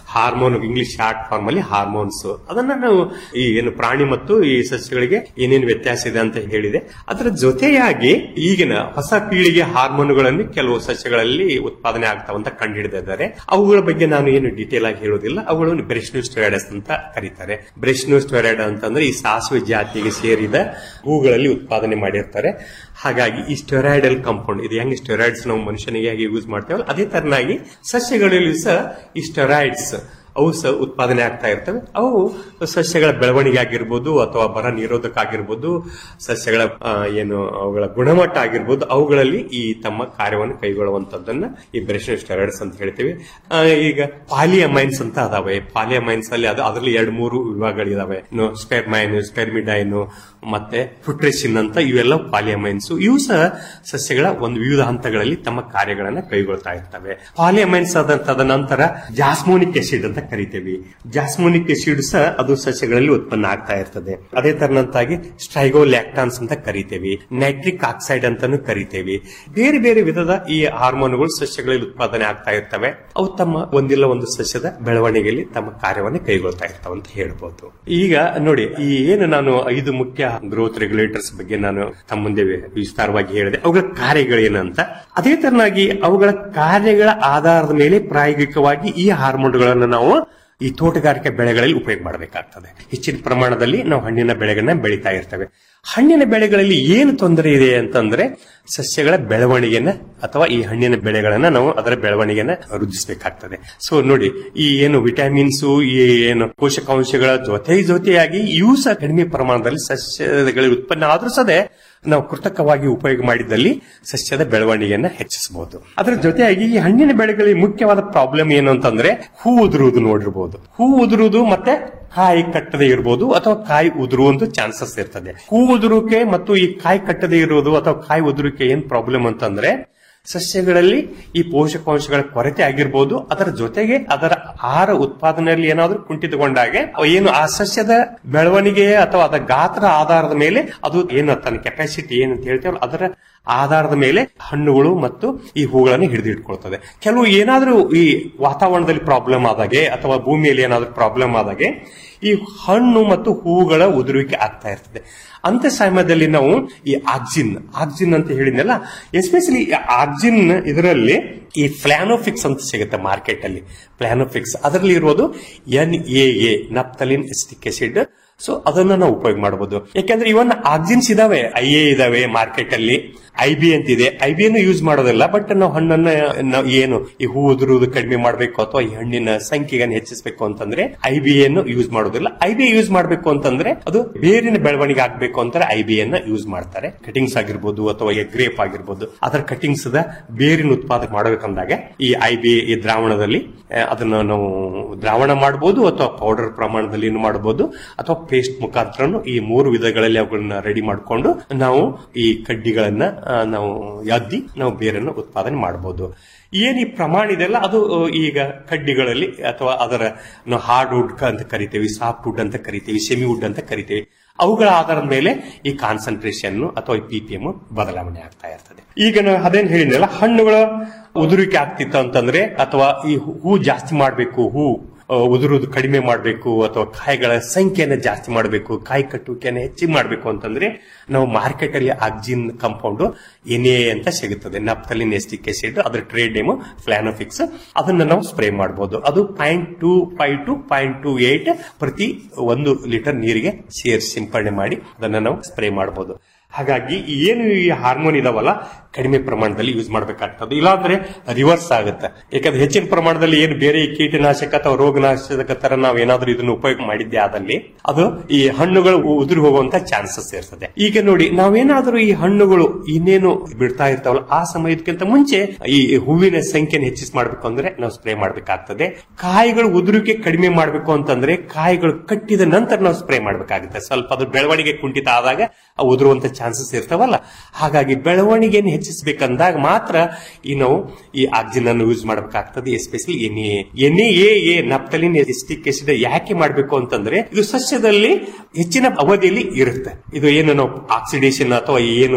Speaker 21: ಹಾರ್ಮೋನ್ ಇಂಗ್ಲಿಷ್ ಶಾರ್ಟ್ ಫಾರ್ಮ್ ಅಲ್ಲಿ ಹಾರ್ಮೋನ್ಸ್ ಅದನ್ನ ನಾವು ಈ ಏನು ಪ್ರಾಣಿ ಮತ್ತು ಈ ಸಸ್ಯಗಳಿಗೆ ಏನೇನು ವ್ಯತ್ಯಾಸ ಇದೆ ಅಂತ ಹೇಳಿದೆ ಅದರ ಜೊತೆಯಾಗಿ ಈಗಿನ ಹೊಸ ಪೀಳಿಗೆ ಹಾರ್ಮೋನ್ಗಳನ್ನು ಕೆಲವು ಸಸ್ಯಗಳಲ್ಲಿ ಉತ್ಪಾದನೆ ಆಗ್ತಾವಂತ ಕಂಡುಹಿಡಿದಿದ್ದಾರೆ ಅವುಗಳ ಬಗ್ಗೆ ನಾನು ಏನು ಡೀಟೇಲ್ ಆಗಿ ಹೇಳೋದಿಲ್ಲ ಅವುಗಳನ್ನು ಬ್ರೆಶ್ನು ಸ್ಟೆರಾಯ್ಡಸ್ ಅಂತ ಕರೀತಾರೆ ಬ್ರೆಶ್ನು ಸ್ಟೆರಾಯ್ಡ್ ಅಂತಂದ್ರೆ ಈ ಸಾಸಿವೆ ಜಾತಿಗೆ ಸೇರಿದ ಹೂಗಳಲ್ಲಿ ಉತ್ಪಾದನೆ ಮಾಡಿರ್ತಾರೆ ಹಾಗಾಗಿ ಈ ಸ್ಟೆರಾಯ್ಡಲ್ ಕಾಂಪೌಂಡ್ ಇದು ಹೆಂಗೆ ಸ್ಟೆರಾಯ್ಡ್ಸ್ ನಾವು ಮನುಷ್ಯನಿಗೆ ಹೇಗೆ ಯೂಸ್ ಮಾಡ್ತೇವಲ್ಲ ಅದೇ ತರನಾಗಿ ಸಸ್ಯಗಳಲ್ಲಿ ಸಹ ಈ ಸ್ಟೆರಾಯ್ಡ್ಸ್ ಅವು ಸಹ ಉತ್ಪಾದನೆ ಆಗ್ತಾ ಇರ್ತವೆ ಅವು ಸಸ್ಯಗಳ ಬೆಳವಣಿಗೆ ಆಗಿರ್ಬೋದು ಅಥವಾ ಬರ ನಿರೋಧಕ ಆಗಿರ್ಬೋದು ಸಸ್ಯಗಳ ಆ, ಏನು ಅವುಗಳ ಗುಣಮಟ್ಟ ಆಗಿರ್ಬೋದು ಅವುಗಳಲ್ಲಿ ಈ ತಮ್ಮ ಕಾರ್ಯವನ್ನು ಕೈಗೊಳ್ಳುವಂತದ್ದನ್ನ ಈ ಬ್ರೆಷನ್ ಸ್ಟೆರಾಯ್ಡ್ಸ್ ಅಂತ ಹೇಳ್ತೀವಿ ಆ, ಈಗ ಪಾಲಿಯಮೈನ್ಸ್ ಅಂತ ಅದಾವೆ ಪಾಲಿಯಮೈನ್ಸ್ ಅಲ್ಲಿ ಅದು ಅದರಲ್ಲಿ ಎರಡು ಮೂರು ವಿಭಾಗಗಳಿದಾವೆ ಇನ್ನು ಸ್ಪೆರ್ಮೈನ್ ಸ್ಪೆರ್ಮಿಡೈನ್ ಮತ್ತೆ ಫುಟ್ರೆಸಿನ್ ಅಂತ ಇವೆಲ್ಲ ಪಾಲಿಯಮೈನ್ಸ್ ಇವು ಸಹ ಸಸ್ಯಗಳ ಒಂದು ವಿವಿಧ ಹಂತಗಳಲ್ಲಿ ತಮ್ಮ ಕಾರ್ಯಗಳನ್ನ ಕೈಗೊಳ್ತಾ ಇರ್ತವೆ ಪಾಲಿಯಮೈನ್ಸ್ ಆದ ತದ ನಂತರ ಜಾಸ್ಮೋನಿಕ್ ಎಸಿಡ್ ಅಂತ ಕರಿತೇವೆ ಜಾಸ್ಮೋನಿಕ್ ಎಸಿಡ್ ಸಹ ಅದು ಸಸ್ಯಗಳಲ್ಲಿ ಉತ್ಪನ್ನ ಆಗ್ತಾ ಇರ್ತದೆ ಅದೇ ತರನಂತಾಗಿ ಸ್ಟ್ರೈಗೋಲ್ಯಾಕ್ಟಾನ್ಸ್ ಅಂತ ಕರಿತೇವೆ ನೈಟ್ರಿಕ್ ಆಕ್ಸೈಡ್ ಅಂತಾನು ಕರಿತೇವೆ ಬೇರೆ ಬೇರೆ ವಿಧದ ಈ ಹಾರ್ಮೋನ್ಗಳು ಸಸ್ಯಗಳಲ್ಲಿ ಉತ್ಪಾದನೆ ಆಗ್ತಾ ಇರ್ತವೆ ಅವು ತಮ್ಮ ಒಂದಿಲ್ಲ ಒಂದು ಸಸ್ಯದ ಬೆಳವಣಿಗೆಯಲ್ಲಿ ತಮ್ಮ ಕಾರ್ಯವನ್ನು ಕೈಗೊಳ್ತಾ ಇರ್ತಾವ ಅಂತ ಹೇಳ್ಬೋದು ಈಗ ನೋಡಿ ಈ ಏನು ನಾನು ಐದು ಮುಖ್ಯ ಗ್ರೋತ್ ರೆಗ್ಯುಲೇಟರ್ಸ್ ಬಗ್ಗೆ ನಾನು ತಮ್ಮ ಮುಂದೆ ವಿಸ್ತಾರವಾಗಿ ಹೇಳಿದೆ ಅವುಗಳ ಕಾರ್ಯಗಳೇನಂತ ಅದೇ ತರನಾಗಿ ಅವುಗಳ ಕಾರ್ಯಗಳ ಆಧಾರದ ಮೇಲೆ ಪ್ರಾಯೋಗಿಕವಾಗಿ ಈ ಹಾರ್ಮೋನ್ಗಳನ್ನು ನಾವು ಈ ತೋಟಗಾರಿಕೆ ಬೆಳೆಗಳಲ್ಲಿ ಉಪಯೋಗ ಮಾಡಬೇಕಾಗ್ತದೆ ಹೆಚ್ಚಿನ ಪ್ರಮಾಣದಲ್ಲಿ ನಾವು ಹಣ್ಣಿನ ಬೆಳೆಗಳನ್ನ ಬೆಳೀತಾ ಇರ್ತೇವೆ ಹಣ್ಣಿನ ಬೆಳೆಗಳಲ್ಲಿ ಏನು ತೊಂದರೆ ಇದೆ ಅಂತಂದ್ರೆ ಸಸ್ಯಗಳ ಬೆಳವಣಿಗೆನ ಅಥವಾ ಈ ಹಣ್ಣಿನ ಬೆಳೆಗಳನ್ನ ನಾವು ಅದರ ಬೆಳವಣಿಗೆನ ವೃದ್ಧಿಸಬೇಕಾಗ್ತದೆ ಸೊ ನೋಡಿ ಈ ಏನು ವಿಟಮಿನ್ಸ್ ಈ ಏನು ಪೋಷಕಾಂಶಗಳ ಜೊತೆ ಜೊತೆಯಾಗಿ ಇವು ಸಹ ಕಡಿಮೆ ಪ್ರಮಾಣದಲ್ಲಿ ಸಸ್ಯಗಳ ಉತ್ಪನ್ನ ಆದ್ರೂ ಸದೇ ನಾವು ಕೃತಕವಾಗಿ ಉಪಯೋಗ ಮಾಡಿದಲ್ಲಿ ಸಸ್ಯದ ಬೆಳವಣಿಗೆಯನ್ನ ಹೆಚ್ಚಿಸಬಹುದು ಅದರ ಜೊತೆಯಾಗಿ ಈ ಹಣ್ಣಿನ ಬೆಳೆಗಳಿಗೆ ಮುಖ್ಯವಾದ ಪ್ರಾಬ್ಲಮ್ ಏನು ಅಂತಂದ್ರೆ ಹೂ ಉದುರುವುದು ನೋಡಿರ್ಬೋದು ಹೂ ಉದುರುವುದು ಮತ್ತೆ ಕಾಯಿ ಕಟ್ಟದೆ ಇರಬಹುದು ಅಥವಾ ಕಾಯಿ ಉದುರುವಂತ ಚಾನ್ಸಸ್ ಇರ್ತದೆ ಹೂ ಉದುರುವಿಕೆ ಮತ್ತು ಈ ಕಾಯಿ ಕಟ್ಟದೆ ಇರುವುದು ಅಥವಾ ಕಾಯಿ ಉದುರುವಿಕೆ ಏನ್ ಪ್ರಾಬ್ಲಮ್ ಅಂತಂದ್ರೆ ಸಸ್ಯಗಳಲ್ಲಿ ಈ ಪೋಷಕಾಂಶಗಳ ಕೊರತೆ ಆಗಿರ್ಬೋದು ಅದರ ಜೊತೆಗೆ ಅದರ ಆಹಾರ ಉತ್ಪಾದನೆಯಲ್ಲಿ ಏನಾದ್ರೂ ಕುಂಠಿತಗೊಂಡಾಗ ಏನು ಆ ಸಸ್ಯದ ಬೆಳವಣಿಗೆ ಅಥವಾ ಅದರ ಗಾತ್ರ ಆಧಾರದ ಮೇಲೆ ಅದು ಏನು ತನ್ನ ಕೆಪಾಸಿಟಿ ಏನಂತ ಹೇಳ್ತೇವಲ್ಲ ಅದರ ಆಧಾರದ ಮೇಲೆ ಹಣ್ಣುಗಳು ಮತ್ತು ಈ ಹೂಗಳನ್ನು ಹಿಡಿದಿಟ್ಕೊಳ್ತದೆ ಕೆಲವು ಏನಾದ್ರೂ ಈ ವಾತಾವರಣದಲ್ಲಿ ಪ್ರಾಬ್ಲಮ್ ಆದಾಗೆ ಅಥವಾ ಭೂಮಿಯಲ್ಲಿ ಏನಾದ್ರೂ ಪ್ರಾಬ್ಲಮ್ ಆದಾಗೆ ಈ ಹಣ್ಣು ಮತ್ತು ಹೂಗಳ ಉದುರುವಿಕೆ ಆಗ್ತಾ ಇರ್ತದೆ ಅಂತ ಸಮಯದಲ್ಲಿ ನಾವು ಈ ಆಕ್ಸಿನ್ ಆಕ್ಸಿನ್ ಅಂತ ಹೇಳಿದ್ನಲ್ಲ ಎಸ್ಪೆಷಲಿ ಆಕ್ಸಿನ್ ಇದರಲ್ಲಿ ಈ ಫ್ಲಾನೋಫಿಕ್ಸ್ ಅಂತ ಸಿಗುತ್ತೆ ಮಾರ್ಕೆಟ್ ಅಲ್ಲಿ ಫ್ಲಾನೋಫಿಕ್ಸ್ ಅದರಲ್ಲಿ ಇರೋದು N A A naphthalene acetic acid so ಅದನ್ನ ನಾವು ಉಪಯೋಗ ಮಾಡಬಹುದು ಯಾಕಂದ್ರೆ ಇವನ್ ಆಕ್ಸಿನ್ಸ್ ಇದಾವೆ ಐ ಎ ಇದಾವೆ ಮಾರ್ಕೆಟ್ ಅಲ್ಲಿ ಐ ಬಿ ಅಂತಿದೆ ಐ ಬಿ ಅನ್ನು ಯೂಸ್ ಮಾಡೋದಿಲ್ಲ ಬಟ್ ನಾವು ಹಣ್ಣನ್ನ ನಾವು ಏನು ಈ ಹೂ ಉದುರುವುದು ಕಡಿಮೆ ಮಾಡಬೇಕು ಅಥವಾ ಈ ಹಣ್ಣಿನ ಸಂಖ್ಯೆಯನ್ನು ಹೆಚ್ಚಿಸಬೇಕು ಅಂತಂದ್ರೆ ಐ ಬಿ ಅನ್ನು ಯೂಸ್ ಮಾಡೋದಿಲ್ಲ ಐ ಬಿ ಯೂಸ್ ಮಾಡಬೇಕು ಅಂತಂದ್ರೆ ಅದು ಬೇರಿನ ಬೆಳವಣಿಗೆ ಆಗ್ಬೇಕು ಅಂತಾರೆ ಐ ಬಿ ಅನ್ನ ಯೂಸ್ ಮಾಡ್ತಾರೆ ಕಟಿಂಗ್ಸ್ ಆಗಿರ್ಬೋದು ಅಥವಾ ಗ್ರೇಪ್ ಆಗಿರ್ಬೋದು ಅದರ ಕಟಿಂಗ್ಸ್ ದ ಬೇರಿನ ಉತ್ಪಾದನೆ ಮಾಡಬೇಕಂದಾಗ ಈ ಐ ಬಿ ಈ ದ್ರಾವಣದಲ್ಲಿ ಆ, ಅದನ್ನ ನಾವು ದ್ರಾವಣ ಮಾಡಬಹುದು ಅಥವಾ ಪೌಡರ್ ಪ್ರಮಾಣದಲ್ಲಿ ಮಾಡಬಹುದು ಅಥವಾ ಪೇಸ್ಟ್ ಮುಖಾಂತರನು ಈ ಮೂರು ವಿಧಗಳಲ್ಲಿ ಅವುಗಳನ್ನ ರೆಡಿ ಮಾಡಿಕೊಂಡು ನಾವು ಈ ಕಡ್ಡಿಗಳನ್ನ ಆ, ನಾವು ಎದ್ದಿ ನಾವು ಬೇರನ್ನು ಉತ್ಪಾದನೆ ಮಾಡಬಹುದು ಏನ್ ಈ ಪ್ರಮಾಣ ಇದೆಲ್ಲ ಅದು ಆ, ಈಗ ಕಡ್ಡಿಗಳಲ್ಲಿ ಅಥವಾ ಅದರ ನಾವು ಹಾರ್ಡ್ ವುಡ್ ಅಂತ ಕರಿತೇವೆ ಸಾಫ್ಟ್ ವುಡ್ ಅಂತ ಕರಿತೇವೆ ಸೆಮಿ ವುಡ್ ಅಂತ ಕರಿತೇವೆ ಅವುಗಳ ಆಧಾರದ ಮೇಲೆ ಈ ಕಾನ್ಸಂಟ್ರೇಷನ್ ಅಥವಾ ಈ ಪಿ ಪಿ ಎಂ ಬದಲಾವಣೆ ಆಗ್ತಾ ಇರ್ತದೆ ಈಗ ನಾವು ಅದೇನ್ ಹೇಳಿದ್ನಲ್ಲ ಹಣ್ಣುಗಳ ಉದುರಿಕೆ ಆಗ್ತಿತ್ತು ಅಂತಂದ್ರೆ ಅಥವಾ ಈ ಹೂ ಜಾಸ್ತಿ ಮಾಡಬೇಕು ಹೂ ಆ, ಉದುರುದು ಕಡಿಮೆ ಮಾಡಬೇಕು ಅಥವಾ ಕಾಯಿಗಳ ಸಂಖ್ಯೆಯನ್ನು ಜಾಸ್ತಿ ಮಾಡಬೇಕು ಕಾಯಿ ಕಟ್ಟುವಿಕೆಯನ್ನು ಹೆಚ್ಚಿಗೆ ಮಾಡಬೇಕು ಅಂತಂದ್ರೆ ನಾವು ಮಾರ್ಕೆಟ್ ಅಲ್ಲಿ ಆಕ್ಸಿನ್ ಕಾಂಪೌಂಡ್ ಎನ್ ಎ ಅಂತ ಸಿಗುತ್ತದೆ ನಪ್ತಲಿನ್ ಎಸ್ಟಿಕ್ ಆಸಿಡ್ ಅದರ ಟ್ರೇಡ್ ನೇಮ್ ಫ್ಲಾನೋಫಿಕ್ಸ್ ಅದನ್ನ ನಾವು ಸ್ಪ್ರೇ ಮಾಡಬಹುದು ಅದು point two five to point two eight ಪ್ರತಿ ಒಂದು ಲೀಟರ್ ನೀರಿಗೆ ಸೇರಿಸಿ ಸಿಂಪಡಣೆ ಮಾಡಿ ಅದನ್ನ ನಾವು ಸ್ಪ್ರೇ ಮಾಡಬಹುದು ಹಾಗಾಗಿ ಏನು ಈ ಹಾರ್ಮೋನ್ ಇದಾವಲ್ಲ ಕಡಿಮೆ ಪ್ರಮಾಣದಲ್ಲಿ ಯೂಸ್ ಮಾಡಬೇಕಾಗ್ತದೆ ಇಲ್ಲಾಂದ್ರೆ ರಿವರ್ಸ್ ಆಗುತ್ತೆ ಯಾಕಂದ್ರೆ ಹೆಚ್ಚಿನ ಪ್ರಮಾಣದಲ್ಲಿ ಏನು ಬೇರೆ ಈ ಕೀಟನಾಶಕ ಅಥವಾ ರೋಗನಾಶಕ ತರ ನಾವು ಏನಾದ್ರೂ ಇದನ್ನು ಉಪಯೋಗ ಮಾಡಿದ್ದೆ ಆದಲ್ಲಿ ಅದು ಈ ಹಣ್ಣುಗಳು ಉದುರಿ ಹೋಗುವಂತ ಚಾನ್ಸಸ್ ಇರ್ತದೆ ಈಗ ನೋಡಿ ನಾವೇನಾದ್ರೂ ಈ ಹಣ್ಣುಗಳು ಇನ್ನೇನು ಬಿಡ್ತಾ ಇರ್ತಾವಲ್ಲ ಆ ಸಮಯಕ್ಕಿಂತ ಮುಂಚೆ ಈ ಹೂವಿನ ಸಂಖ್ಯೆನ ಹೆಚ್ಚಿಸಿ ಮಾಡ್ಬೇಕು ಅಂದ್ರೆ ನಾವು ಸ್ಪ್ರೇ ಮಾಡ್ಬೇಕಾಗ್ತದೆ ಕಾಯಿಗಳು ಉದುರಿಕೆ ಕಡಿಮೆ ಮಾಡ್ಬೇಕು ಅಂತಂದ್ರೆ ಕಾಯಿಗಳು ಕಟ್ಟಿದ ನಂತರ ನಾವು ಸ್ಪ್ರೇ ಮಾಡ್ಬೇಕಾಗುತ್ತೆ ಸ್ವಲ್ಪ ಅದು ಬೆಳವಣಿಗೆ ಕುಂಠಿತ ಆದಾಗ ಅವು ಉದುರುವಂತ ಚಾನ್ಸಸ್ ಇರ್ತಾವಲ್ಲ ಹಾಗಾಗಿ ಬೆಳವಣಿಗೆಯನ್ನು ಹೆಚ್ಚಿಸಬೇಕಂದಾಗ ಮಾತ್ರ ಈ ನಾವು ಈ ಆಕ್ಸಿನ್ ಅನ್ನು ಯೂಸ್ ಮಾಡಬೇಕಾಗ್ತದೆ especially N A N A A naphthalene acetic acid ಯಾಕೆ ಮಾಡಬೇಕು ಅಂತಂದ್ರೆ ಇದು ಸಸ್ಯದಲ್ಲಿ ಹೆಚ್ಚಿನ ಅವಧಿಯಲ್ಲಿ ಇರುತ್ತೆ ಇದು ಏನು ನಾವು ಆಕ್ಸಿಡೇಷನ್ ಅಥವಾ ಏನು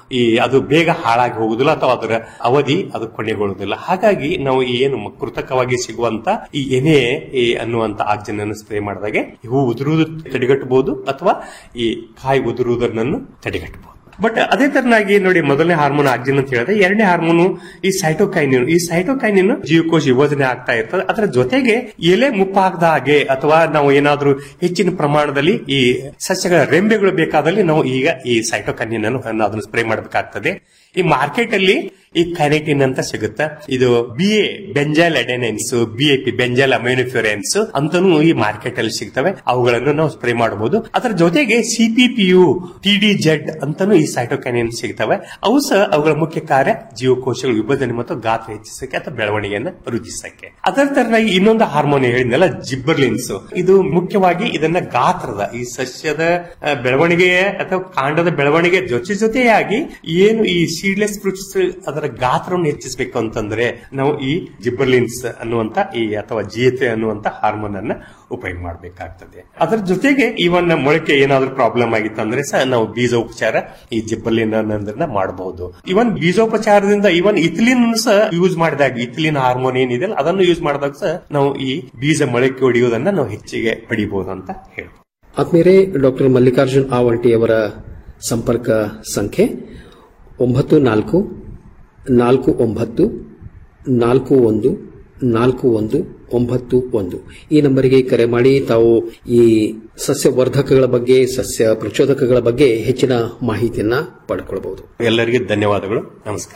Speaker 21: ಈ ಅದು ಬೇಗ ಹಾಳಾಗಿ ಹೋಗುದಿಲ್ಲ ಅಥವಾ ಅದರ ಅವಧಿ ಅದು ಕೊನೆಗೊಳ್ಳುವುದಿಲ್ಲ ಹಾಗಾಗಿ ನಾವು ಈ ಏನು ಕೃತಕವಾಗಿ ಸಿಗುವಂತ ಈ ಎನೆ ಈ ಅನ್ನುವಂತ ಆಕ್ಸಿಜನ್ ಅನ್ನು ಸ್ಪ್ರೇ ಮಾಡಿದಾಗೆ ಹೂ ಉದುರುವುದು ತಡೆಗಟ್ಟಬಹುದು ಅಥವಾ ಈ ಕಾಯಿ ಉದುರುವುದನ್ನು ತಡೆಗಟ್ಟಬಹುದು ಬಟ್ ಅದೇ ತರನಾಗಿ ನೋಡಿ ಮೊದಲನೇ ಹಾರ್ಮೋನ್ ಆಕ್ಸಿಜನ್ ಅಂತ ಹೇಳಿದ್ರೆ ಎರಡನೇ ಹಾರ್ಮೋನು ಈ ಸೈಟೋಕೈನಿನ್ ಈ ಸೈಟೋಕೈನಿನ್ ಜೀವಕೋಶ ವಿಭಜನೆ ಆಗ್ತಾ ಇರ್ತದೆ ಅದರ ಜೊತೆಗೆ ಎಲೆ ಮುಪ್ಪಾಗದ ಹಾಗೆ ಅಥವಾ ನಾವು ಏನಾದ್ರೂ ಹೆಚ್ಚಿನ ಪ್ರಮಾಣದಲ್ಲಿ ಈ ಸಸ್ಯಗಳ ರೆಂಬೆಗಳು ಬೇಕಾದಲ್ಲಿ ನಾವು ಈಗ ಈ ಸೈಟೋಕೈನಿನ್ ಅನ್ನು ಅದನ್ನು ಸ್ಪ್ರೇ ಮಾಡಬೇಕಾಗ್ತದೆ ಈ ಮಾರ್ಕೆಟ್ ಅಲ್ಲಿ ಈ ಕೈನೆಟಿನ್ ಅಂತ ಸಿಗುತ್ತೆ ಇದು B A benzyl adenine B A P benzyl aminopurine ಅಂತಾನು ಈ ಮಾರ್ಕೆಟ್ ಅಲ್ಲಿ ಸಿಗ್ತವೆ ಅವುಗಳನ್ನು ನಾವು ಸ್ಪ್ರೇ ಮಾಡಬಹುದು ಅದರ ಜೊತೆಗೆ C P P U T D Z ಅಂತಾನು ಈ ಸೈಟೋಕೈನಿನ್ ಸಿಗ್ತವೆ ಅವು ಸಹ ಅವುಗಳ ಮುಖ್ಯ ಕಾರ್ಯ ಜೀವಕೋಶಗಳ ವಿಭಜನೆ ಮತ್ತು ಗಾತ್ರ ಹೆಚ್ಚಿಸಕ್ಕೆ ಅಥವಾ ಬೆಳವಣಿಗೆಯನ್ನು ವೃದ್ಧಿಸಕ್ಕೆ ಅದರ ತರನಾಗಿ ಇನ್ನೊಂದು ಹಾರ್ಮೋನ್ ಹೇಳಿದ್ನಲ್ಲ ಜಿಬ್ಬರ್ಲಿನ್ಸ್ ಇದು ಮುಖ್ಯವಾಗಿ ಇದನ್ನ ಗಾತ್ರದ ಈ ಸಸ್ಯದ ಆ, ಬೆಳವಣಿಗೆಯ ಅಥವಾ ಕಾಂಡದ ಬೆಳವಣಿಗೆ ಜೊತೆ ಜೊತೆಯಾಗಿ ಏನು ಈ ಸೀಡ್ಲೆಸ್ ಫ್ರೂಟ್ಸ್ ಅದರ ಗಾತ್ರವನ್ನು ಹೆಚ್ಚಿಸಬೇಕು ಅಂತಂದ್ರೆ ನಾವು ಈ ಜಿಬ್ಬರ್ಲಿನ್ಸ್ ಅನ್ನುವಂತ ಈ ಅಥವಾ ಜಿಯತೆ ಅನ್ನುವಂತ ಹಾರ್ಮೋನ್ ಅನ್ನ ಉಪಯೋಗ ಮಾಡಬೇಕಾಗ್ತದೆ ಅದರ ಜೊತೆಗೆ ಇವನ್ ಮೊಳಕೆ ಏನಾದ್ರೂ ಪ್ರಾಬ್ಲಮ್ ಆಗಿತ್ತಂದ್ರೆ ಸಹ ನಾವು ಬೀಜೋಪಚಾರ ಈ ಜಿಬ್ಬರ್ಲಿನ್ ಅನ್ನೋದನ್ನ ಮಾಡಬಹುದು ಇವನ್ ಬೀಜೋಪಚಾರದಿಂದ ಇವನ್ ಇಥಿಲಿನ್ ಸಹ ಯೂಸ್ ಮಾಡಿದಾಗ ಇಥಿಲಿನ್ ಹಾರ್ಮೋನ್ ಏನಿದೆ ಅಲ್ಲ, ಅದನ್ನು ಯೂಸ್ ಮಾಡಿದಾಗ ಸಹ ನಾವು ಈ ಬೀಜ ಮೊಳಕೆ ಹೊಡೆಯುವುದನ್ನ ನಾವು ಹೆಚ್ಚಿಗೆ ಪಡಿಬಹುದು ಅಂತ ಹೇಳ್ಬೋದು
Speaker 17: ಆತ್ಮೀಯರೇ ಡಾಕ್ಟರ್ ಮಲ್ಲಿಕಾರ್ಜುನ್ ಆವಲ್ಟಿ ಅವರ ಸಂಪರ್ಕ ಸಂಖ್ಯೆ ಒಂಬತ್ತು ನಾಲ್ಕು ನಾಲ್ಕು ಒಂಬತ್ತು ನಾಲ್ಕು ಒಂದು ನಾಲ್ಕು ಒಂದು ಒಂಬತ್ತು ಒಂದು ಈ ನಂಬರಿಗೆ ಕರೆ ಮಾಡಿ ತಾವು ಈ ಸಸ್ಯವರ್ಧಕಗಳ ಬಗ್ಗೆ ಸಸ್ಯ ಪ್ರಚೋದಕಗಳ ಬಗ್ಗೆ ಹೆಚ್ಚಿನ ಮಾಹಿತಿಯನ್ನ ಪಡ್ಕೊಳ್ಬಹುದು
Speaker 21: ಎಲ್ಲರಿಗೂ ಧನ್ಯವಾದಗಳು ನಮಸ್ಕಾರ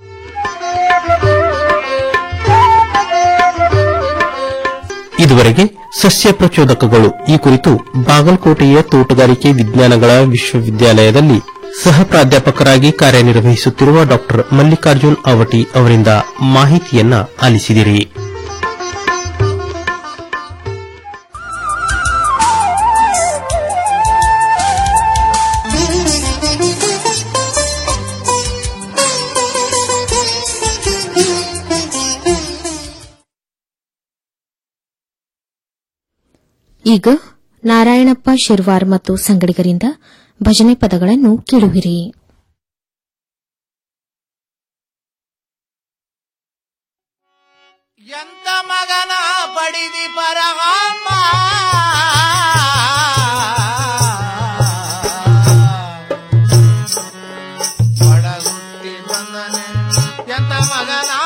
Speaker 20: ಇದುವರೆಗೆ ಸಸ್ಯ ಪ್ರಚೋದಕಗಳು ಈ ಕುರಿತು ಬಾಗಲಕೋಟೆಯ ತೋಟಗಾರಿಕೆ ವಿಜ್ಞಾನಗಳ ವಿಶ್ವವಿದ್ಯಾಲಯದಲ್ಲಿ ಸಹ ಪ್ರಾಧ್ಯಾಪಕರಾಗಿ ಕಾರ್ಯನಿರ್ವಹಿಸುತ್ತಿರುವ ಡಾ ಮಲ್ಲಿಕಾರ್ಜುನ್ ಅವಟಿ ಅವರಿಂದ ಮಾಹಿತಿಯನ್ನ ಆಲಿಸಿದಿರಿ
Speaker 1: ಈಗ ನಾರಾಯಣಪ್ಪ ಶಿರ್ವಾರ್ ಮತ್ತು ಸಂಗಡಿಗರಿಂದ ಭಜನೆ ಪದಗಳನ್ನು ಕೇಳುವಿರಿ
Speaker 19: ಎಂತ ಮಗನ ಪಡಿದಿ ಪರಗಮ್ಮ ಒಡಗುಟ್ಟಿ ಬಂದನೆ ಎಂತ ಮಗನ